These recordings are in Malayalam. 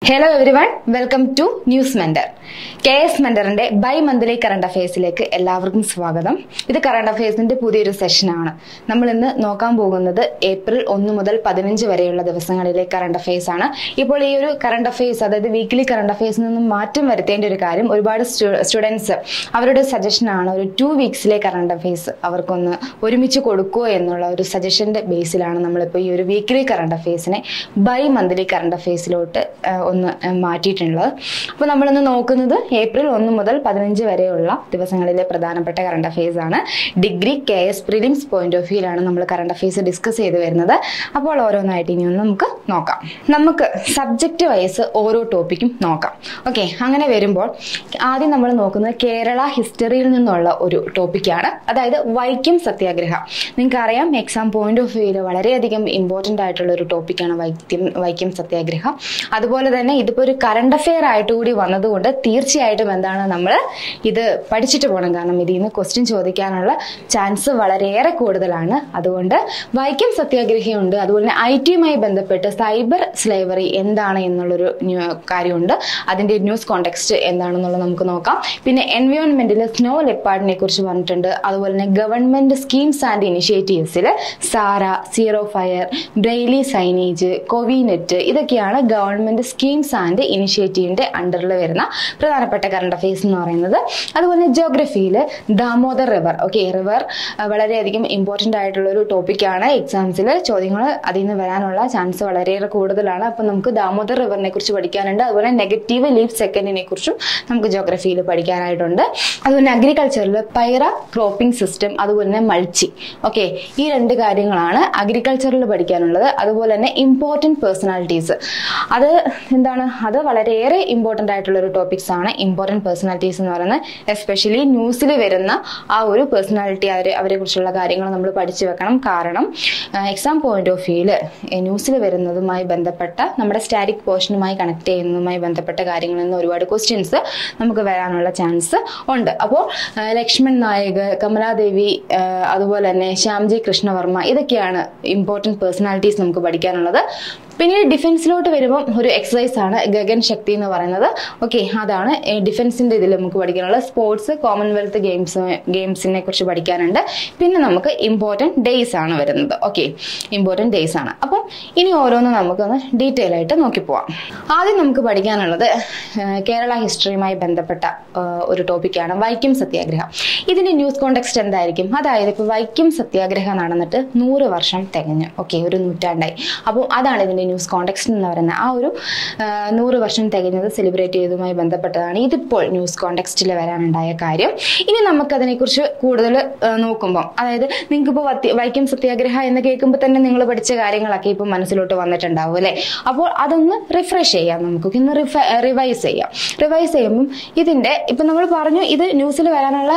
hello everyone welcome to News Mentor K S മെന്ററിന്റെ ബൈ മന്ത്ലി കറണ്ട് അഫയേഴ്സിലേക്ക് എല്ലാവർക്കും സ്വാഗതം ഇത് കറണ്ട് അഫയേഴ്സിന്റെ പുതിയൊരു സെഷനാണ് നമ്മൾ ഇന്ന് നോക്കാൻ പോകുന്നത് ഏപ്രിൽ ഒന്ന് മുതൽ പതിനഞ്ച് വരെയുള്ള ദിവസങ്ങളിലെ കറണ്ട് അഫയേഴ്സ് ആണ് ഇപ്പോൾ ഈ ഒരു കറണ്ട് അഫയേഴ്സ് അതായത് വീക്ക്ലി കറണ്ട് അഫയേഴ്സിൽ നിന്നും മാറ്റം വരുത്തേണ്ട ഒരു കാര്യം ഒരുപാട് സ്റ്റുഡൻസ് അവരുടെ സജഷനാണ് ഒരു ടു വീക്സിലെ കറണ്ട് അഫയേഴ്സ് അവർക്കൊന്ന് ഒരുമിച്ച് കൊടുക്കുമോ എന്നുള്ള ഒരു സജഷന്റെ ബേസിലാണ് നമ്മളിപ്പോൾ ഈ ഒരു വീക്ക്ലി കറണ്ട് അഫയേഴ്സിനെ ബൈ മന്ത്ലി കറണ്ട് അഫയേഴ്സിലോട്ട് ഒന്ന് മാറ്റിയിട്ടുള്ളത് അപ്പോൾ നമ്മളിന്ന് നോക്കുന്നത് ഏപ്രിൽ ഒന്ന് മുതൽ പതിനഞ്ച് വരെയുള്ള ദിവസങ്ങളിലെ പ്രധാനപ്പെട്ട കറണ്ട് അഫയേഴ്സ് ആണ് degree K S prelims point of വ്യൂയിലാണ് നമ്മൾ കറണ്ട് അഫയേഴ്സ് ഡിസ്കസ് ചെയ്ത് വരുന്നത് അപ്പോൾ ഓരോന്നായിട്ട് ഇനി ഒന്ന് നമുക്ക് നോക്കാം നമുക്ക് സബ്ജക്റ്റ് വൈസ് ഓരോ ടോപ്പിക്കും നോക്കാം ഓക്കെ അങ്ങനെ വരുമ്പോൾ ആദ്യം നമ്മൾ നോക്കുന്നത് കേരള ഹിസ്റ്ററിയിൽ നിന്നുള്ള ഒരു ടോപ്പിക്കാണ് അതായത് വൈക്കം സത്യാഗ്രഹം നിങ്ങൾക്ക് അറിയാം എക്സാം പോയിന്റ് ഓഫ് വ്യൂയിൽ വളരെയധികം ഇമ്പോർട്ടൻ്റ് ആയിട്ടുള്ള ഒരു ടോപ്പിക്കാണ് വൈക്കം വൈക്കം സത്യാഗ്രഹം അതുപോലെ തന്നെ ഇതിപ്പോൾ ഒരു കറണ്ട് അഫെയർ ആയിട്ട് കൂടി വന്നതുകൊണ്ട് തീർച്ചയായിട്ടും എന്താണ് നമ്മൾ ഇത് പഠിച്ചിട്ട് പോകണം കാരണം ഇതിൽ നിന്ന് ക്വസ്റ്റ്യൻ ചോദിക്കാനുള്ള ചാൻസ് വളരെയേറെ കൂടുതലാണ് അതുകൊണ്ട് വൈക്കം സത്യാഗ്രഹിയുണ്ട് അതുപോലെ തന്നെ ഐ ടിയുമായി ബന്ധപ്പെട്ട് സൈബർ സ്ലേവറി എന്താണ് എന്നുള്ളൊരു കാര്യമുണ്ട് അതിന്റെ ന്യൂസ് കോണ്ടെക്സ്റ്റ് എന്താണെന്നുള്ളത് നമുക്ക് നോക്കാം പിന്നെ എൻവയോൺമെന്റിൽ സ്നോ ലെപ്പാർഡിനെ കുറിച്ച് പറഞ്ഞിട്ടുണ്ട് അതുപോലെ തന്നെ ഗവൺമെന്റ് സ്കീംസ് ആൻഡ് ഇനിഷ്യേറ്റീവ്സിൽ സാര സീറോ ഫയർ ബ്രെയിലി സൈനേജ് കോവിനെറ്റ് ഇതൊക്കെയാണ് ഗവൺമെന്റ് സ്കീംസ് ആൻഡ് ഇനിഷ്യേറ്റീവിന്റെ അണ്ടറിൽ വരുന്ന പ്രധാനപ്പെട്ട കറണ്ട് അഫയേഴ്സ് എന്ന് പറയുന്നത് അതുപോലെ ജോഗ്രഫിയിൽ ദാമോദർ റിവർ ഓക്കെ റിവർ വളരെയധികം ഇമ്പോർട്ടൻ്റ് ആയിട്ടുള്ള ഒരു ടോപ്പിക്കാണ് എക്സാംസിൽ ചോദ്യങ്ങൾ അതിൽ നിന്ന് വരാനുള്ള ചാൻസ് വളരെയേറെ കൂടുതലാണ് അപ്പം നമുക്ക് ദാമോദർ റിവറിനെ കുറിച്ച് പഠിക്കാനുണ്ട് അതുപോലെ നെഗറ്റീവ് ലീഫ് സെക്കൻഡിനെ കുറിച്ചും നമുക്ക് ജോഗ്രഫിയിൽ പഠിക്കാനായിട്ടുണ്ട് അതുപോലെ അഗ്രികൾച്ചറിൽ പൈറ ക്രോപ്പിംഗ് സിസ്റ്റം അതുപോലെ തന്നെ മൾച്ചി ഓക്കെ ഈ രണ്ട് കാര്യങ്ങളാണ് അഗ്രികൾച്ചറിൽ പഠിക്കാനുള്ളത് അതുപോലെ തന്നെ ഇമ്പോർട്ടൻറ്റ് പേഴ്സണാലിറ്റീസ് അത് എന്താണ് അത് വളരെയേറെ ഇമ്പോർട്ടൻ്റ് ആയിട്ടുള്ള ഒരു ടോപ്പിക്സ് ആണ് ഇമ്പോർട്ടൻറ്റ് പേഴ്സണാലിറ്റീസ് എന്ന് പറയുന്നത് എസ്പെഷ്യലി ന്യൂസിൽ വരുന്ന ആ ഒരു പേഴ്സണാലിറ്റി അവരെ അവരെ കുറിച്ചുള്ള കാര്യങ്ങൾ നമ്മൾ പഠിച്ചു വെക്കണം കാരണം എക്സാം പോയിന്റ് ഓഫ് വ്യൂവിൽ ന്യൂസിൽ വരുന്നതുമായി ബന്ധപ്പെട്ട നമ്മുടെ സ്റ്റാറ്റിക് പോർഷനുമായി കണക്ട് ചെയ്യുന്നതുമായി ബന്ധപ്പെട്ട കാര്യങ്ങളിൽ നിന്ന് ഒരുപാട് ക്വസ്റ്റ്യൻസ് നമുക്ക് വരാനുള്ള ചാൻസ് ഉണ്ട് അപ്പോൾ ലക്ഷ്മൺ നായക് കമലാദേവി അതുപോലെ തന്നെ ശ്യാംജി കൃഷ്ണവർമ്മ ഇതൊക്കെയാണ് ഇമ്പോർട്ടൻറ്റ് പേഴ്സണാലിറ്റീസ് നമുക്ക് പഠിക്കാനുള്ളത് പിന്നീട് ഡിഫൻസിലോട്ട് വരുമ്പോൾ ഒരു എക്സസൈസ് ആണ് ഗഗൻ ശക്തി എന്ന് പറയുന്നത് ഓക്കെ അതാണ് ഡിഫൻസിന്റെ ഇതിൽ നമുക്ക് പഠിക്കാനുള്ളത് സ്പോർട്സ് കോമൺവെൽത്ത് ഗെയിംസ് ഗെയിംസിനെ കുറിച്ച് പഠിക്കാനുണ്ട് പിന്നെ നമുക്ക് ഇമ്പോർട്ടൻറ്റ് ഡേയ്സ് ആണ് വരുന്നത് ഓക്കെ ഇമ്പോർട്ടൻറ്റ് ഡേയ്സ് ആണ് അപ്പം ഇനി ഓരോന്നും നമുക്കൊന്ന് ഡീറ്റെയിൽ ആയിട്ട് നോക്കി പോവാം ആദ്യം നമുക്ക് പഠിക്കാനുള്ളത് കേരള ഹിസ്റ്ററിയുമായി ബന്ധപ്പെട്ട ഒരു ടോപ്പിക്കാണ് വൈക്കം സത്യാഗ്രഹം ഇതിന്റെ ന്യൂസ് കോണ്ടെക്സ്റ്റ് എന്തായിരിക്കും അതായത് ഇപ്പോൾ വൈക്കം സത്യാഗ്രഹം നടന്നിട്ട് നൂറ് വർഷം തികഞ്ഞു ഓക്കെ ഒരു നൂറ്റാണ്ടായി അപ്പോൾ അതാണ് ഇതിന്റെ ന്യൂസ് കോണ്ടെക്സ്റ്റ് എന്ന് പറയുന്നത് ആ ഒരു നൂറ് വർഷം തികഞ്ഞത് സെലിബ്രേറ്റ് ചെയ്തതുമായി ബന്ധപ്പെട്ടതാണ് ഇതിപ്പോൾ ന്യൂസ് കോണ്ടെക്സ്റ്റിൽ വരാനുണ്ടായ കാര്യം ഇനി നമുക്കതിനെക്കുറിച്ച് കൂടുതൽ നോക്കുമ്പോൾ അതായത് നിങ്ങൾക്കിപ്പോൾ വൈക്കം സത്യാഗ്രഹ എന്ന് കേൾക്കുമ്പോൾ തന്നെ നിങ്ങൾ പഠിച്ച കാര്യങ്ങളൊക്കെ ഇപ്പം മനസ്സിലോട്ട് വന്നിട്ടുണ്ടാവും അല്ലേ അപ്പോൾ അതൊന്ന് റിഫ്രഷ് ചെയ്യാം നമുക്ക് ഇന്ന് റിവൈസ് ചെയ്യാം റിവൈസ് ചെയ്യുമ്പം ഇതിന്റെ ഇപ്പം നമ്മൾ പറഞ്ഞു ഇത് ന്യൂസിൽ വരാനുള്ള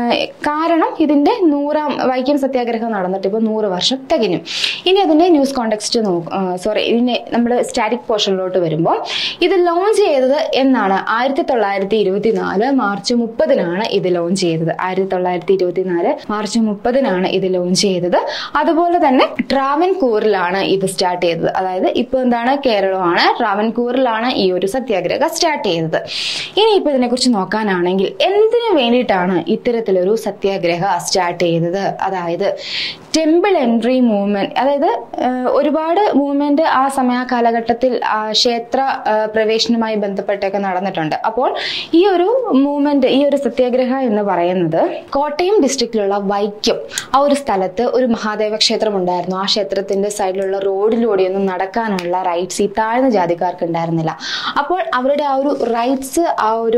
കാരണം ഇതിന്റെ നൂറാം വൈക്കം സത്യാഗ്രഹം നടന്നിട്ട് ഇപ്പോൾ നൂറ് വർഷം തികഞ്ഞു ഇനി അതിന്റെ ന്യൂസ് കോണ്ടെക്സ്റ്റ് നോക്കും സോറി ഇതിനെ നമ്മൾ സ്റ്റാറ്റിക് പോർഷനിലോട്ട് വരുമ്പോൾ ഇത് ലോഞ്ച് ചെയ്തത് എന്നാണ് ആയിരത്തി തൊള്ളായിരത്തി ഇരുപത്തിനാല് മാർച്ച് മുപ്പതിനാണ് ഇത് ലോഞ്ച് ചെയ്തത് ആയിരത്തി തൊള്ളായിരത്തി ഇരുപത്തിനാല് മാർച്ച് മുപ്പതിനാണ് ഇത് ലോഞ്ച് ചെയ്തത് അതുപോലെ തന്നെ ട്രാവൻകൂറിലാണ് ഇത് സ്റ്റാർട്ട് ചെയ്തത് അതായത് ഇപ്പോൾ എന്താണ് കേരളമാണ് ട്രാവൻകൂറിലാണ് ഈ ഒരു സത്യാഗ്രഹം സ്റ്റാർട്ട് ചെയ്തത് ഇനി ഇപ്പൊ ഇതിനെക്കുറിച്ച് നോക്കാനാണെങ്കിൽ എന്തിനു വേണ്ടിയിട്ടാണ് ഇത്തരത്തിലൊരു സത്യാഗ്രഹ സ്റ്റാർട്ട് ചെയ്തത് അതായത് ടെമ്പിൾ എൻട്രി മൂവ്മെന്റ് അതായത് ഒരുപാട് മൂവ്മെന്റ് ആ സമയ കാലഘട്ടത്തിൽ ക്ഷേത്ര പ്രവേശനവുമായി ബന്ധപ്പെട്ടൊക്കെ നടന്നിട്ടുണ്ട് അപ്പോൾ ഈ ഒരു മൂവ്മെന്റ് ഈ ഒരു സത്യാഗ്രഹ എന്ന് പറയുന്നത് കോട്ടയം ഡിസ്ട്രിക്റ്റിലുള്ള വൈക്കം ആ ഒരു സ്ഥലത്ത് ഒരു മഹാദേവ ക്ഷേത്രം ഉണ്ടായിരുന്നു ആ ക്ഷേത്രത്തിന്റെ സൈഡിലുള്ള റോഡിലൂടെയൊന്നും നടക്കാനുള്ള റൈറ്റ്സ് ഈ താഴ്ന്ന ജാതിക്കാർക്ക് ഉണ്ടായിരുന്നില്ല അപ്പോൾ അവരുടെ ആ ഒരു റൈറ്റ്സ് ആ ഒരു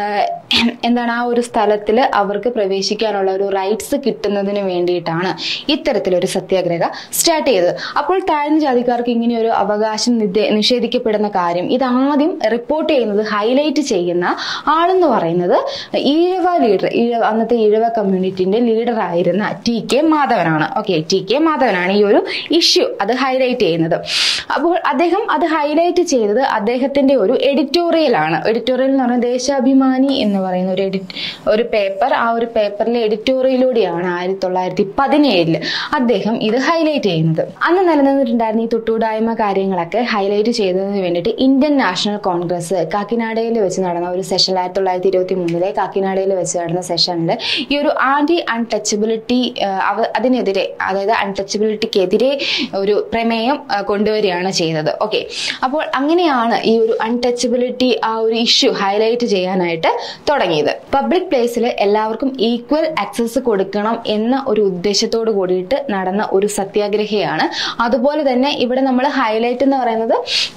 എന്താണ് ആ ഒരു സ്ഥലത്തിൽ അവർക്ക് പ്രവേശിക്കാനുള്ള ഒരു റൈറ്റ്സ് കിട്ടുന്നതിന് വേണ്ടിയിട്ടാണ് ഇത്തരത്തിലൊരു സത്യാഗ്രഹ സ്റ്റാർട്ട് ചെയ്തത് അപ്പോൾ താഴ്ന്ന ജാതിക്കാർക്ക് ഇങ്ങനെ ഒരു അവകാശം നിഷേധിക്കപ്പെടുന്ന കാര്യം ഇതാദ്യം റിപ്പോർട്ട് ചെയ്യുന്നത് ഹൈലൈറ്റ് ചെയ്യുന്ന ആളെന്ന് പറയുന്നത് ഈഴവ ലീഡർ ഈഴവ അന്നത്തെ ഈഴവ കമ്മ്യൂണിറ്റിന്റെ ലീഡർ ആയിരുന്ന ടി കെ മാധവനാണ് ഓക്കെ ടി കെ മാധവനാണ് ഈ ഒരു ഇഷ്യൂ അത് ഹൈലൈറ്റ് ചെയ്യുന്നത് അപ്പോൾ അദ്ദേഹം അത് ഹൈലൈറ്റ് ചെയ്തത് അദ്ദേഹത്തിന്റെ ഒരു എഡിറ്റോറിയൽ ആണ് എഡിറ്റോറിയൽ എന്ന് പറഞ്ഞാൽ ദേശാഭിമാനി എന്ന് പറയുന്ന ഒരു എഡിറ്റ് ഒരു പേപ്പർ ആ ഒരു പേപ്പറിലെ എഡിറ്റോറിയലൂടെയാണ് ആയിരത്തി തൊള്ളായിരത്തി പതിനേഴില് അദ്ദേഹം ഇത് ഹൈലൈറ്റ് ചെയ്യുന്നത് അന്ന് നിലനിന്നിട്ടുണ്ടായിരുന്ന ഈ തൊട്ടുകൂടായ്മ കാര്യങ്ങളൊക്കെ ഹൈലൈറ്റ് ചെയ്തതിന് വേണ്ടിയിട്ട് ഇന്ത്യൻ നാഷണൽ കോൺഗ്രസ് കാക്കിനാടയിൽ വെച്ച് നടന്ന ഒരു സെഷൻ ആയിരത്തി തൊള്ളായിരത്തി ഇരുപത്തി മൂന്നിലെ കാക്കിനാടയിൽ വെച്ച് നടന്ന സെഷനിൽ ഈ ഒരു ആന്റി അൺടച്ചബിലിറ്റി അതിനെതിരെ അതായത് അൺടച്ചബിലിറ്റിക്കെതിരെ ഒരു പ്രമേയം ആ, കൊണ്ടുവരികയാണ് ചെയ്തത് ഓക്കെ അപ്പോൾ അങ്ങനെയാണ് ഈ ഒരു അൺടച്ചബിലിറ്റി ആ ഒരു ഇഷ്യൂ ഹൈലൈറ്റ് ചെയ്യാനായിട്ട് തുടങ്ങിയത് പബ്ലിക് പ്ലേസിൽ എല്ലാവർക്കും ഈക്വൽ ആക്സസ് കൊടുക്കണം എന്ന ഒരു ഉദ്ദേശത്തോട് കൂടിയിട്ട് നടന്ന ഒരു സത്യാഗ്രഹയാണ് അതുപോലെ തന്നെ ഇവിടെ നമ്മൾ ഹൈലൈറ്റ് എന്ന് പറയുന്നത്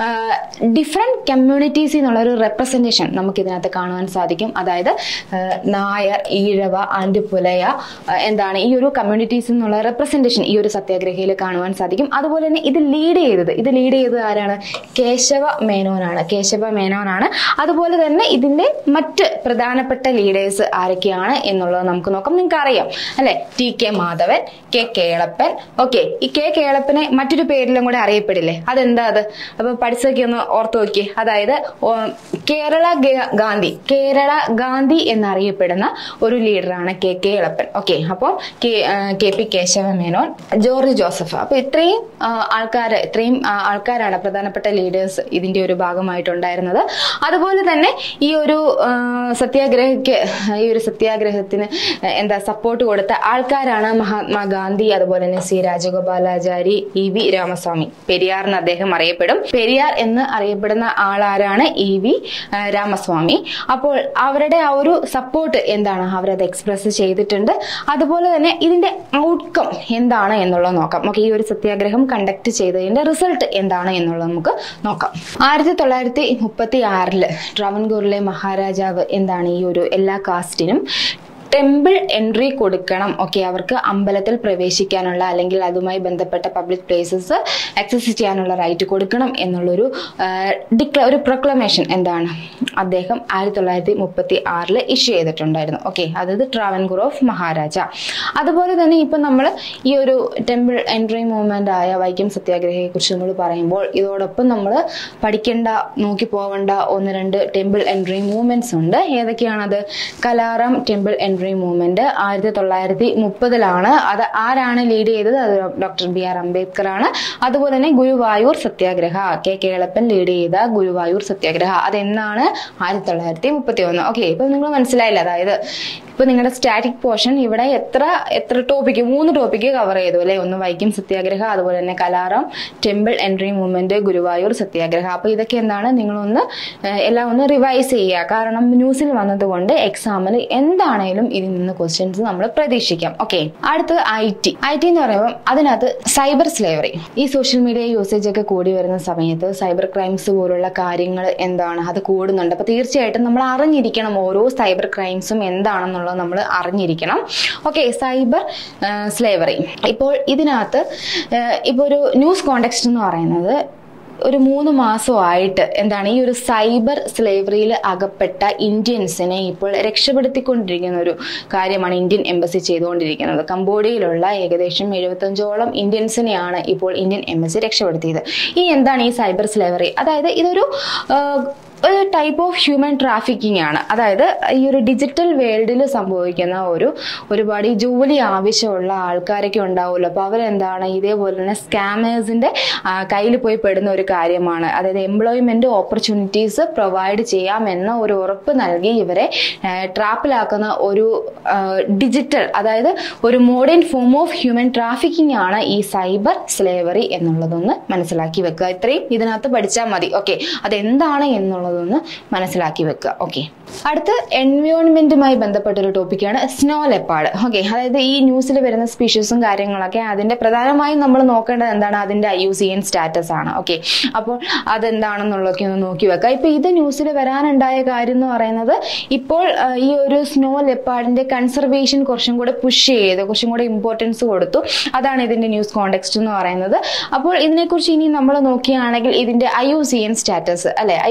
ഡിഫറെന്റ് കമ്മ്യൂണിറ്റീസിൽ നിന്നുള്ള ഒരു റെപ്രസെന്റേഷൻ നമുക്ക് ഇതിനകത്ത് കാണുവാൻ സാധിക്കും അതായത് ആ, നായർ ഈഴവ ആൻഡുപുലയ ആ, എന്താണ് ഈ ഒരു കമ്മ്യൂണിറ്റീസിൽ നിന്നുള്ള റെപ്രസെന്റേഷൻ ഈ ഒരു സത്യാഗ്രഹയിൽ കാണുവാൻ സാധിക്കും അതുപോലെ തന്നെ ഇത് ലീഡ് ചെയ്തത് ഇത് ലീഡ് ചെയ്തത് ആരാണ് കേശവ മേനോനാണ് കേശവ മേനോനാണ് അതുപോലെ തന്നെ ഇതിന്റെ മറ്റ് പ്രധാനപ്പെട്ട ലീഡേഴ്സ് ആരൊക്കെയാണ് എന്നുള്ളത് നമുക്ക് നോക്കാം നിങ്ങൾക്ക് അറിയാം അല്ലെ ടി കെ മാധവൻ കെ കേളപ്പൻ ഓക്കെ ഈ കെ കേളപ്പനെ മറ്റൊരു പേരിലും കൂടെ അറിയപ്പെടില്ലേ അതെന്താ അത് അപ്പൊ പഠിച്ചൊക്കെ ഒന്ന് ഓർത്ത് നോക്കിയേ അതായത് ഓ, കേരള ഗ- ഗാന്ധി കേരള ഗാന്ധി എന്നറിയപ്പെടുന്ന ഒരു ലീഡറാണ് കെ കെ എളപ്പൻ ഓക്കെ അപ്പോൾ കെ ആ, കെ പി കേശവ മേനോൻ ജോർജ് ജോസഫ് അപ്പൊ ഇത്രയും ആൾക്കാർ ഇത്രയും ആ, ആൾക്കാരാണ് പ്രധാനപ്പെട്ട ലീഡേഴ്സ് ഇതിന്റെ ഒരു ഭാഗമായിട്ടുണ്ടായിരുന്നത് അതുപോലെ തന്നെ ഈ ഒരു ആ, സത്യാഗ്രഹയ്ക്ക് ഈ ഒരു സത്യാഗ്രഹത്തിന് എന്താ സപ്പോർട്ട് കൊടുത്ത ആൾക്കാരാണ് മഹാത്മാഗാന്ധി അതുപോലെ തന്നെ സി രാജഗോപാലാചാരി ഇ വി രാമസ്വാമി പെരിയാർ എന്ന് അദ്ദേഹം അറിയപ്പെടും പെരിയാർ എന്ന് അറിയപ്പെടുന്ന ആളാരാണ് ഇ വി ആ, രാമസ്വാമി അപ്പോൾ അവരുടെ ആ ഒരു സപ്പോർട്ട് എന്താണ് അവരത് എക്സ്പ്രസ് ചെയ്തിട്ടുണ്ട് അതുപോലെ തന്നെ ഇതിന്റെ ഔട്ട്കം എന്താണ് എന്നുള്ളത് നോക്കാം നമുക്ക് ഈ ഒരു സത്യാഗ്രഹം കണ്ടക്ട് ചെയ്തതിന്റെ റിസൾട്ട് എന്താണ് എന്നുള്ളത് നമുക്ക് നോക്കാം ആയിരത്തി തൊള്ളായിരത്തി മുപ്പത്തി ആറില് ട്രാവൻകൂറിലെ മഹാരാജാവ് എന്താണ് ഈ ഒരു എല്ലാ കാസ്റ്റിനും ടെമ്പിൾ എൻട്രി കൊടുക്കണം ഓക്കെ അവർക്ക് അമ്പലത്തിൽ പ്രവേശിക്കാനുള്ള അല്ലെങ്കിൽ അതുമായി ബന്ധപ്പെട്ട പബ്ലിക് പ്ലേസസ് ആക്സസ് ചെയ്യാനുള്ള റൈറ്റ് കൊടുക്കണം എന്നുള്ളൊരു ഡിക്ല ഒരു പ്രൊക്ലമേഷൻ എന്താണ് അദ്ദേഹം ആയിരത്തി തൊള്ളായിരത്തി മുപ്പത്തി ആറിൽ ഇഷ്യൂ ചെയ്തിട്ടുണ്ടായിരുന്നു ഓക്കെ അതായത് ട്രാവൻകൂർ ഓഫ് മഹാരാജ അതുപോലെ തന്നെ ഇപ്പം നമ്മൾ ഈ ഒരു ടെമ്പിൾ എൻട്രി മൂവ്മെന്റ് ആയ വൈക്കം സത്യാഗ്രഹയെ കുറിച്ച് നമ്മൾ പറയുമ്പോൾ ഇതോടൊപ്പം നമ്മൾ പഠിക്കേണ്ട നോക്കി പോവേണ്ട ഒന്ന് രണ്ട് ടെമ്പിൾ എൻട്രി മൂവ്മെന്റ്സ് ഉണ്ട് ഏതൊക്കെയാണത് കലാറാം ടെമ്പിൾ എൻട്രി മൂവ്മെന്റ് ആയിരത്തി തൊള്ളായിരത്തി മുപ്പതിലാണ് അത് ആരാണ് ലീഡ് ചെയ്തത് അത് ഡോക്ടർ ബി ആർ അംബേദ്കർ ആണ് അതുപോലെ തന്നെ ഗുരുവായൂർ സത്യാഗ്രഹ കെ കേളപ്പൻ ലീഡ് ചെയ്ത ഗുരുവായൂർ സത്യാഗ്രഹ അതെന്നാണ് ആയിരത്തി തൊള്ളായിരത്തി മുപ്പത്തി ഒന്ന് ഓക്കെ ഇപ്പൊ നിങ്ങൾ മനസ്സിലായില്ല അതായത് ഇപ്പൊ നിങ്ങളുടെ സ്റ്റാറ്റിക് പോർഷൻ ഇവിടെ എത്ര എത്ര ടോപ്പിക്ക് മൂന്ന് ടോപ്പിക്ക് കവർ ചെയ്തു അല്ലെ ഒന്ന് വൈക്കം സത്യാഗ്രഹ അതുപോലെ തന്നെ Kalaram temple entry movement Guruvayur Satyagraha അപ്പൊ ഇതൊക്കെ എന്താണ് നിങ്ങളൊന്ന് ഏഹ്, എല്ലാം ഒന്ന് റിവൈസ് ചെയ്യുക കാരണം ന്യൂസിൽ വന്നതുകൊണ്ട് എക്സാമിൽ എന്താണേലും ഇതിൽ നിന്ന് ക്വസ്റ്റ്യൻസ് നമ്മൾ പ്രതീക്ഷിക്കാം ഓക്കെ അടുത്തത് ഐ ടി ഐ ടി എന്ന് പറയുമ്പോൾ അതിനകത്ത് സൈബർ സ്ലേവറി ഈ സോഷ്യൽ മീഡിയ യൂസേജ് ഒക്കെ കൂടി വരുന്ന സമയത്ത് സൈബർ ക്രൈംസ് പോലുള്ള കാര്യങ്ങൾ എന്താണ് അത് കൂടുന്നുണ്ട് അപ്പൊ തീർച്ചയായിട്ടും നമ്മൾ അറിഞ്ഞിരിക്കണം ഓരോ സൈബർ ക്രൈംസും എന്താണെന്നുള്ളത് നമ്മൾ അറിഞ്ഞിരിക്കണം ഓക്കെ സൈബർ സ്ലേവറി ഇപ്പോൾ ഇതിനകത്ത് ഇപ്പോൾ ഒരു ന്യൂസ് കോണ്ടെക്സ്റ്റ് എന്ന് പറയുന്നത് ഒരു മൂന്ന് മാസമായിട്ട് എന്താണ് ഈ ഒരു സൈബർ സ്ലേവറിയിൽ അകപ്പെട്ട ഇന്ത്യൻസിനെ ഇപ്പോൾ രക്ഷപ്പെടുത്തിക്കൊണ്ടിരിക്കുന്ന ഒരു കാര്യമാണ് ഇന്ത്യൻ എംബസി ചെയ്തുകൊണ്ടിരിക്കുന്നത് കംബോഡിയയിലുള്ള ഏകദേശം എഴുപത്തഞ്ചോളം ഇന്ത്യൻസിനെയാണ് ഇപ്പോൾ ഇന്ത്യൻ എംബസി രക്ഷപ്പെടുത്തിയത് ഈ എന്താണ് ഈ സൈബർ സ്ലേവറി അതായത് ഇതൊരു ആ, ഒരു ടൈപ്പ് ഓഫ് ഹ്യൂമൻ ട്രാഫിക്കിംഗ് ആണ് അതായത് ഈ ഒരു ഡിജിറ്റൽ വേൾഡിൽ സംഭവിക്കുന്ന ഒരു ഒരുപാട് ഈ ജോലി ആവശ്യമുള്ള ആൾക്കാരൊക്കെ ഉണ്ടാവുമല്ലോ അപ്പോൾ അവരെന്താണ് ഇതേപോലെ തന്നെ സ്കാമേഴ്സിന്റെ കയ്യിൽ പോയി പെടുന്ന ഒരു കാര്യമാണ് അതായത് എംപ്ലോയ്മെന്റ് ഓപ്പർച്യൂണിറ്റീസ് പ്രൊവൈഡ് ചെയ്യാമെന്ന ഒരു ഉറപ്പ് നൽകി ഇവരെ ട്രാപ്പിലാക്കുന്ന ഒരു ഡിജിറ്റൽ അതായത് ഒരു modern form of human trafficking ആണ് ഈ സൈബർ സ്ലേവറി എന്നുള്ളതൊന്ന് മനസ്സിലാക്കി വെക്കുക ഇത്രയും ഇതിനകത്ത് പഠിച്ചാൽ മതി ഓക്കെ അതെന്താണ് എന്നുള്ളതൊന്ന് മനസ്സിലാക്കി വെക്കുക ഓക്കെ അടുത്ത് എൻവയോൺമെന്റുമായി ബന്ധപ്പെട്ട ഒരു ടോപ്പിക്കാണ് സ്നോ ലെപ്പാഡ് ഓക്കെ അതായത് ഈ ന്യൂസിൽ വരുന്ന സ്പീഷീസും കാര്യങ്ങളൊക്കെ അതിന്റെ പ്രധാനമായും നമ്മൾ നോക്കേണ്ടത് എന്താണ് അതിന്റെ I U C N status ആണ് ഓക്കെ അപ്പോൾ അതെന്താണെന്നുള്ളതൊക്കെ ഒന്ന് നോക്കി വെക്കുക ഇപ്പൊ ഇത് ന്യൂസിൽ വരാനുണ്ടായ കാര്യം എന്ന് പറയുന്നത് ഇപ്പോൾ ആ, ഈ ഒരു സ്നോ ലെപ്പാഡിന്റെ കൺസർവേഷൻ കുറച്ചും കൂടെ പുഷ് ചെയ്ത് കുറച്ചും കൂടെ ഇമ്പോർട്ടൻസ് കൊടുത്തു അതാണ് ഇതിന്റെ ന്യൂസ് കോണ്ടെക്സ്റ്റ് എന്ന് പറയുന്നത് അപ്പോൾ ഇതിനെക്കുറിച്ച് ഇനി നമ്മൾ നോക്കുകയാണെങ്കിൽ ഇതിന്റെ I U C N status അല്ലെ I U C N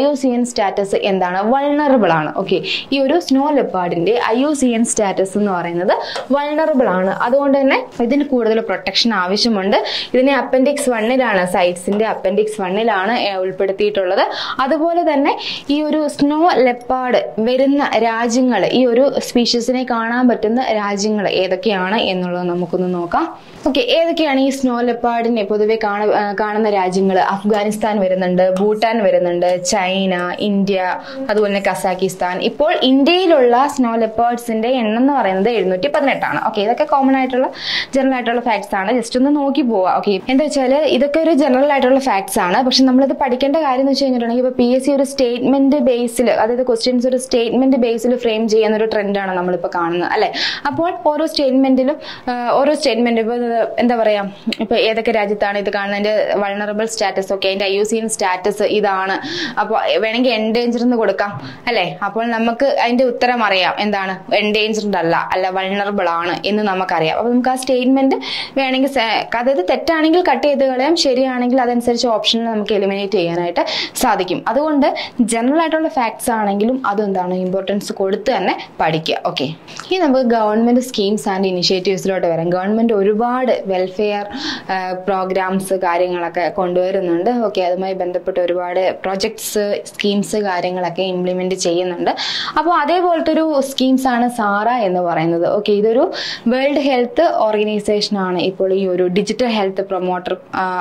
status എന്താണ് വൾണറബിൾ ആണ് ഓക്കെ ഈ ഒരു സ്നോ ലെപ്പാർഡിന്റെ I U C N status എന്ന് പറയുന്നത് വൾണറബിൾ ആണ് അതുകൊണ്ട് തന്നെ ഇതിന് കൂടുതൽ പ്രൊട്ടക്ഷൻ ആവശ്യമുണ്ട് ഇതിനെ അപ്പൻഡിക്സ് വണ്ണിലാണ് സൈറ്റ്സിന്റെ അപ്പൻഡിക്സ് വണ്ണിലാണ് ഉൾപ്പെടുത്തിയിട്ടുള്ളത് അതുപോലെ തന്നെ ഈ ഒരു സ്നോ ലെപ്പാർഡ് വരുന്ന രാജ്യങ്ങൾ ഈ ഒരു സ്പീഷീസിനെ കാണാൻ പറ്റുന്ന രാജ്യങ്ങൾ ഏതൊക്കെയാണ് എന്നുള്ളത് നമുക്കൊന്ന് നോക്കാം ഓക്കെ ഏതൊക്കെയാണ് ഈ സ്നോ ലെപ്പാർഡിനെ പൊതുവെ കാണ ആ, കാണുന്ന രാജ്യങ്ങൾ അഫ്ഗാനിസ്ഥാൻ വരുന്നുണ്ട് ഭൂട്ടാൻ വരുന്നുണ്ട് ചൈന ഇന്ത്യ അതുപോലെ തന്നെ കസാക്കിസ്ഥാൻ ഇപ്പോൾ ഇന്ത്യയിലുള്ള സ്നോ ലെപ്പാർഡ്സിന്റെ എണ്ണം എന്ന് പറയുന്നത് എഴുന്നൂറ്റി പതിനെട്ടാണ് ഓക്കെ ഇതൊക്കെ കോമൺ ആയിട്ടുള്ള ജനറൽ ആയിട്ടുള്ള ഫാക്ട്സ് ആണ് ജസ്റ്റ് ഒന്ന് നോക്കി പോവാ ഓക്കെ എന്താ വെച്ചാൽ ഇതൊക്കെ ഒരു ജനറൽ ആയിട്ടുള്ള ഫാക്ട്സ് ആണ് പക്ഷെ നമ്മളിത് പഠിക്കേണ്ട കാര്യം എന്ന് വെച്ച് കഴിഞ്ഞിട്ടുണ്ടെങ്കിൽ ഇപ്പൊ പി എസ് സി ഒരു സ്റ്റേറ്റ്മെന്റ് ബേസിൽ അതായത് ക്വസ്റ്റ്യൻസ് ഒരു സ്റ്റേറ്റ്മെന്റ് ബേസിൽ ഫ്രെയിം ചെയ്യുന്ന ഒരു ട്രെൻഡാണ് നമ്മളിപ്പോൾ കാണുന്നത് അല്ലെ അപ്പോൾ ഓരോ സ്റ്റേറ്റ്മെന്റിലും ഓരോ സ്റ്റേറ്റ്മെന്റ് ഇപ്പൊ ഇത് എന്താ പറയാ ഇപ്പൊ ഏതൊക്കെ രാജ്യത്താണ് ഇത് കാണുന്നതിന്റെ വൾണറബിൾ സ്റ്റാറ്റസ് ഒക്കെ അതിന്റെ ഐ യു സിൻ സ്റ്റാറ്റസ് ഇതാണ് അപ്പോൾ വേണമെങ്കിൽ എൻഡേഞ്ചർ എന്ന് കൊടുക്കാം അല്ലെ അപ്പോൾ നമുക്ക് അതിന്റെ ഉത്തരം അറിയാം എന്താണ് എൻഡേഞ്ചർഡ് അല്ല അല്ല വൾണറബിൾ ആണ് എന്ന് നമുക്കറിയാം അപ്പൊ നമുക്ക് ആ സ്റ്റേറ്റ്മെന്റ് വേണമെങ്കിൽ സെ- അതായത് തെറ്റാണെങ്കിൽ കട്ട് ചെയ്ത് കളയാം ശരിയാണെങ്കിൽ അതനുസരിച്ച് ഓപ്ഷനിൽ നമുക്ക് എലിമിനേറ്റ് ചെയ്യാനായിട്ട് സാധിക്കും അതുകൊണ്ട് ജനറൽ ആയിട്ടുള്ള ഫാക്ട്സ് ആണെങ്കിലും അതെന്താണ് ഇമ്പോർട്ടൻസ് കൊടുത്ത് തന്നെ പഠിക്കുക ഓക്കെ ഇനി നമുക്ക് ഗവൺമെന്റ് സ്കീംസ് ആൻഡ് ഇനിഷ്യേറ്റീവ്സിലോട്ട് വരാം ഗവൺമെന്റ് ഒരുപാട് വെൽഫെയർ പ്രോഗ്രാംസ് കാര്യങ്ങളൊക്കെ കൊണ്ടുവരുന്നുണ്ട് ഓക്കെ അതുമായി ബന്ധപ്പെട്ട് ഒരുപാട് പ്രൊജക്ട്സ് സ്കീംസ് കാര്യങ്ങളൊക്കെ ഇംപ്ലിമെന്റ് ചെയ്യുന്നുണ്ട് അപ്പോൾ അതേപോലത്തെ ഒരു സ്കീംസ് ആണ് സാറ എന്ന് പറയുന്നത് ഓക്കെ ഇതൊരു വേൾഡ് ഹെൽത്ത് ഓർഗനൈസേഷൻ ആണ് ഇപ്പോൾ ഈ ഒരു ഡിജിറ്റൽ ഹെൽത്ത് പ്രൊമോട്ടർ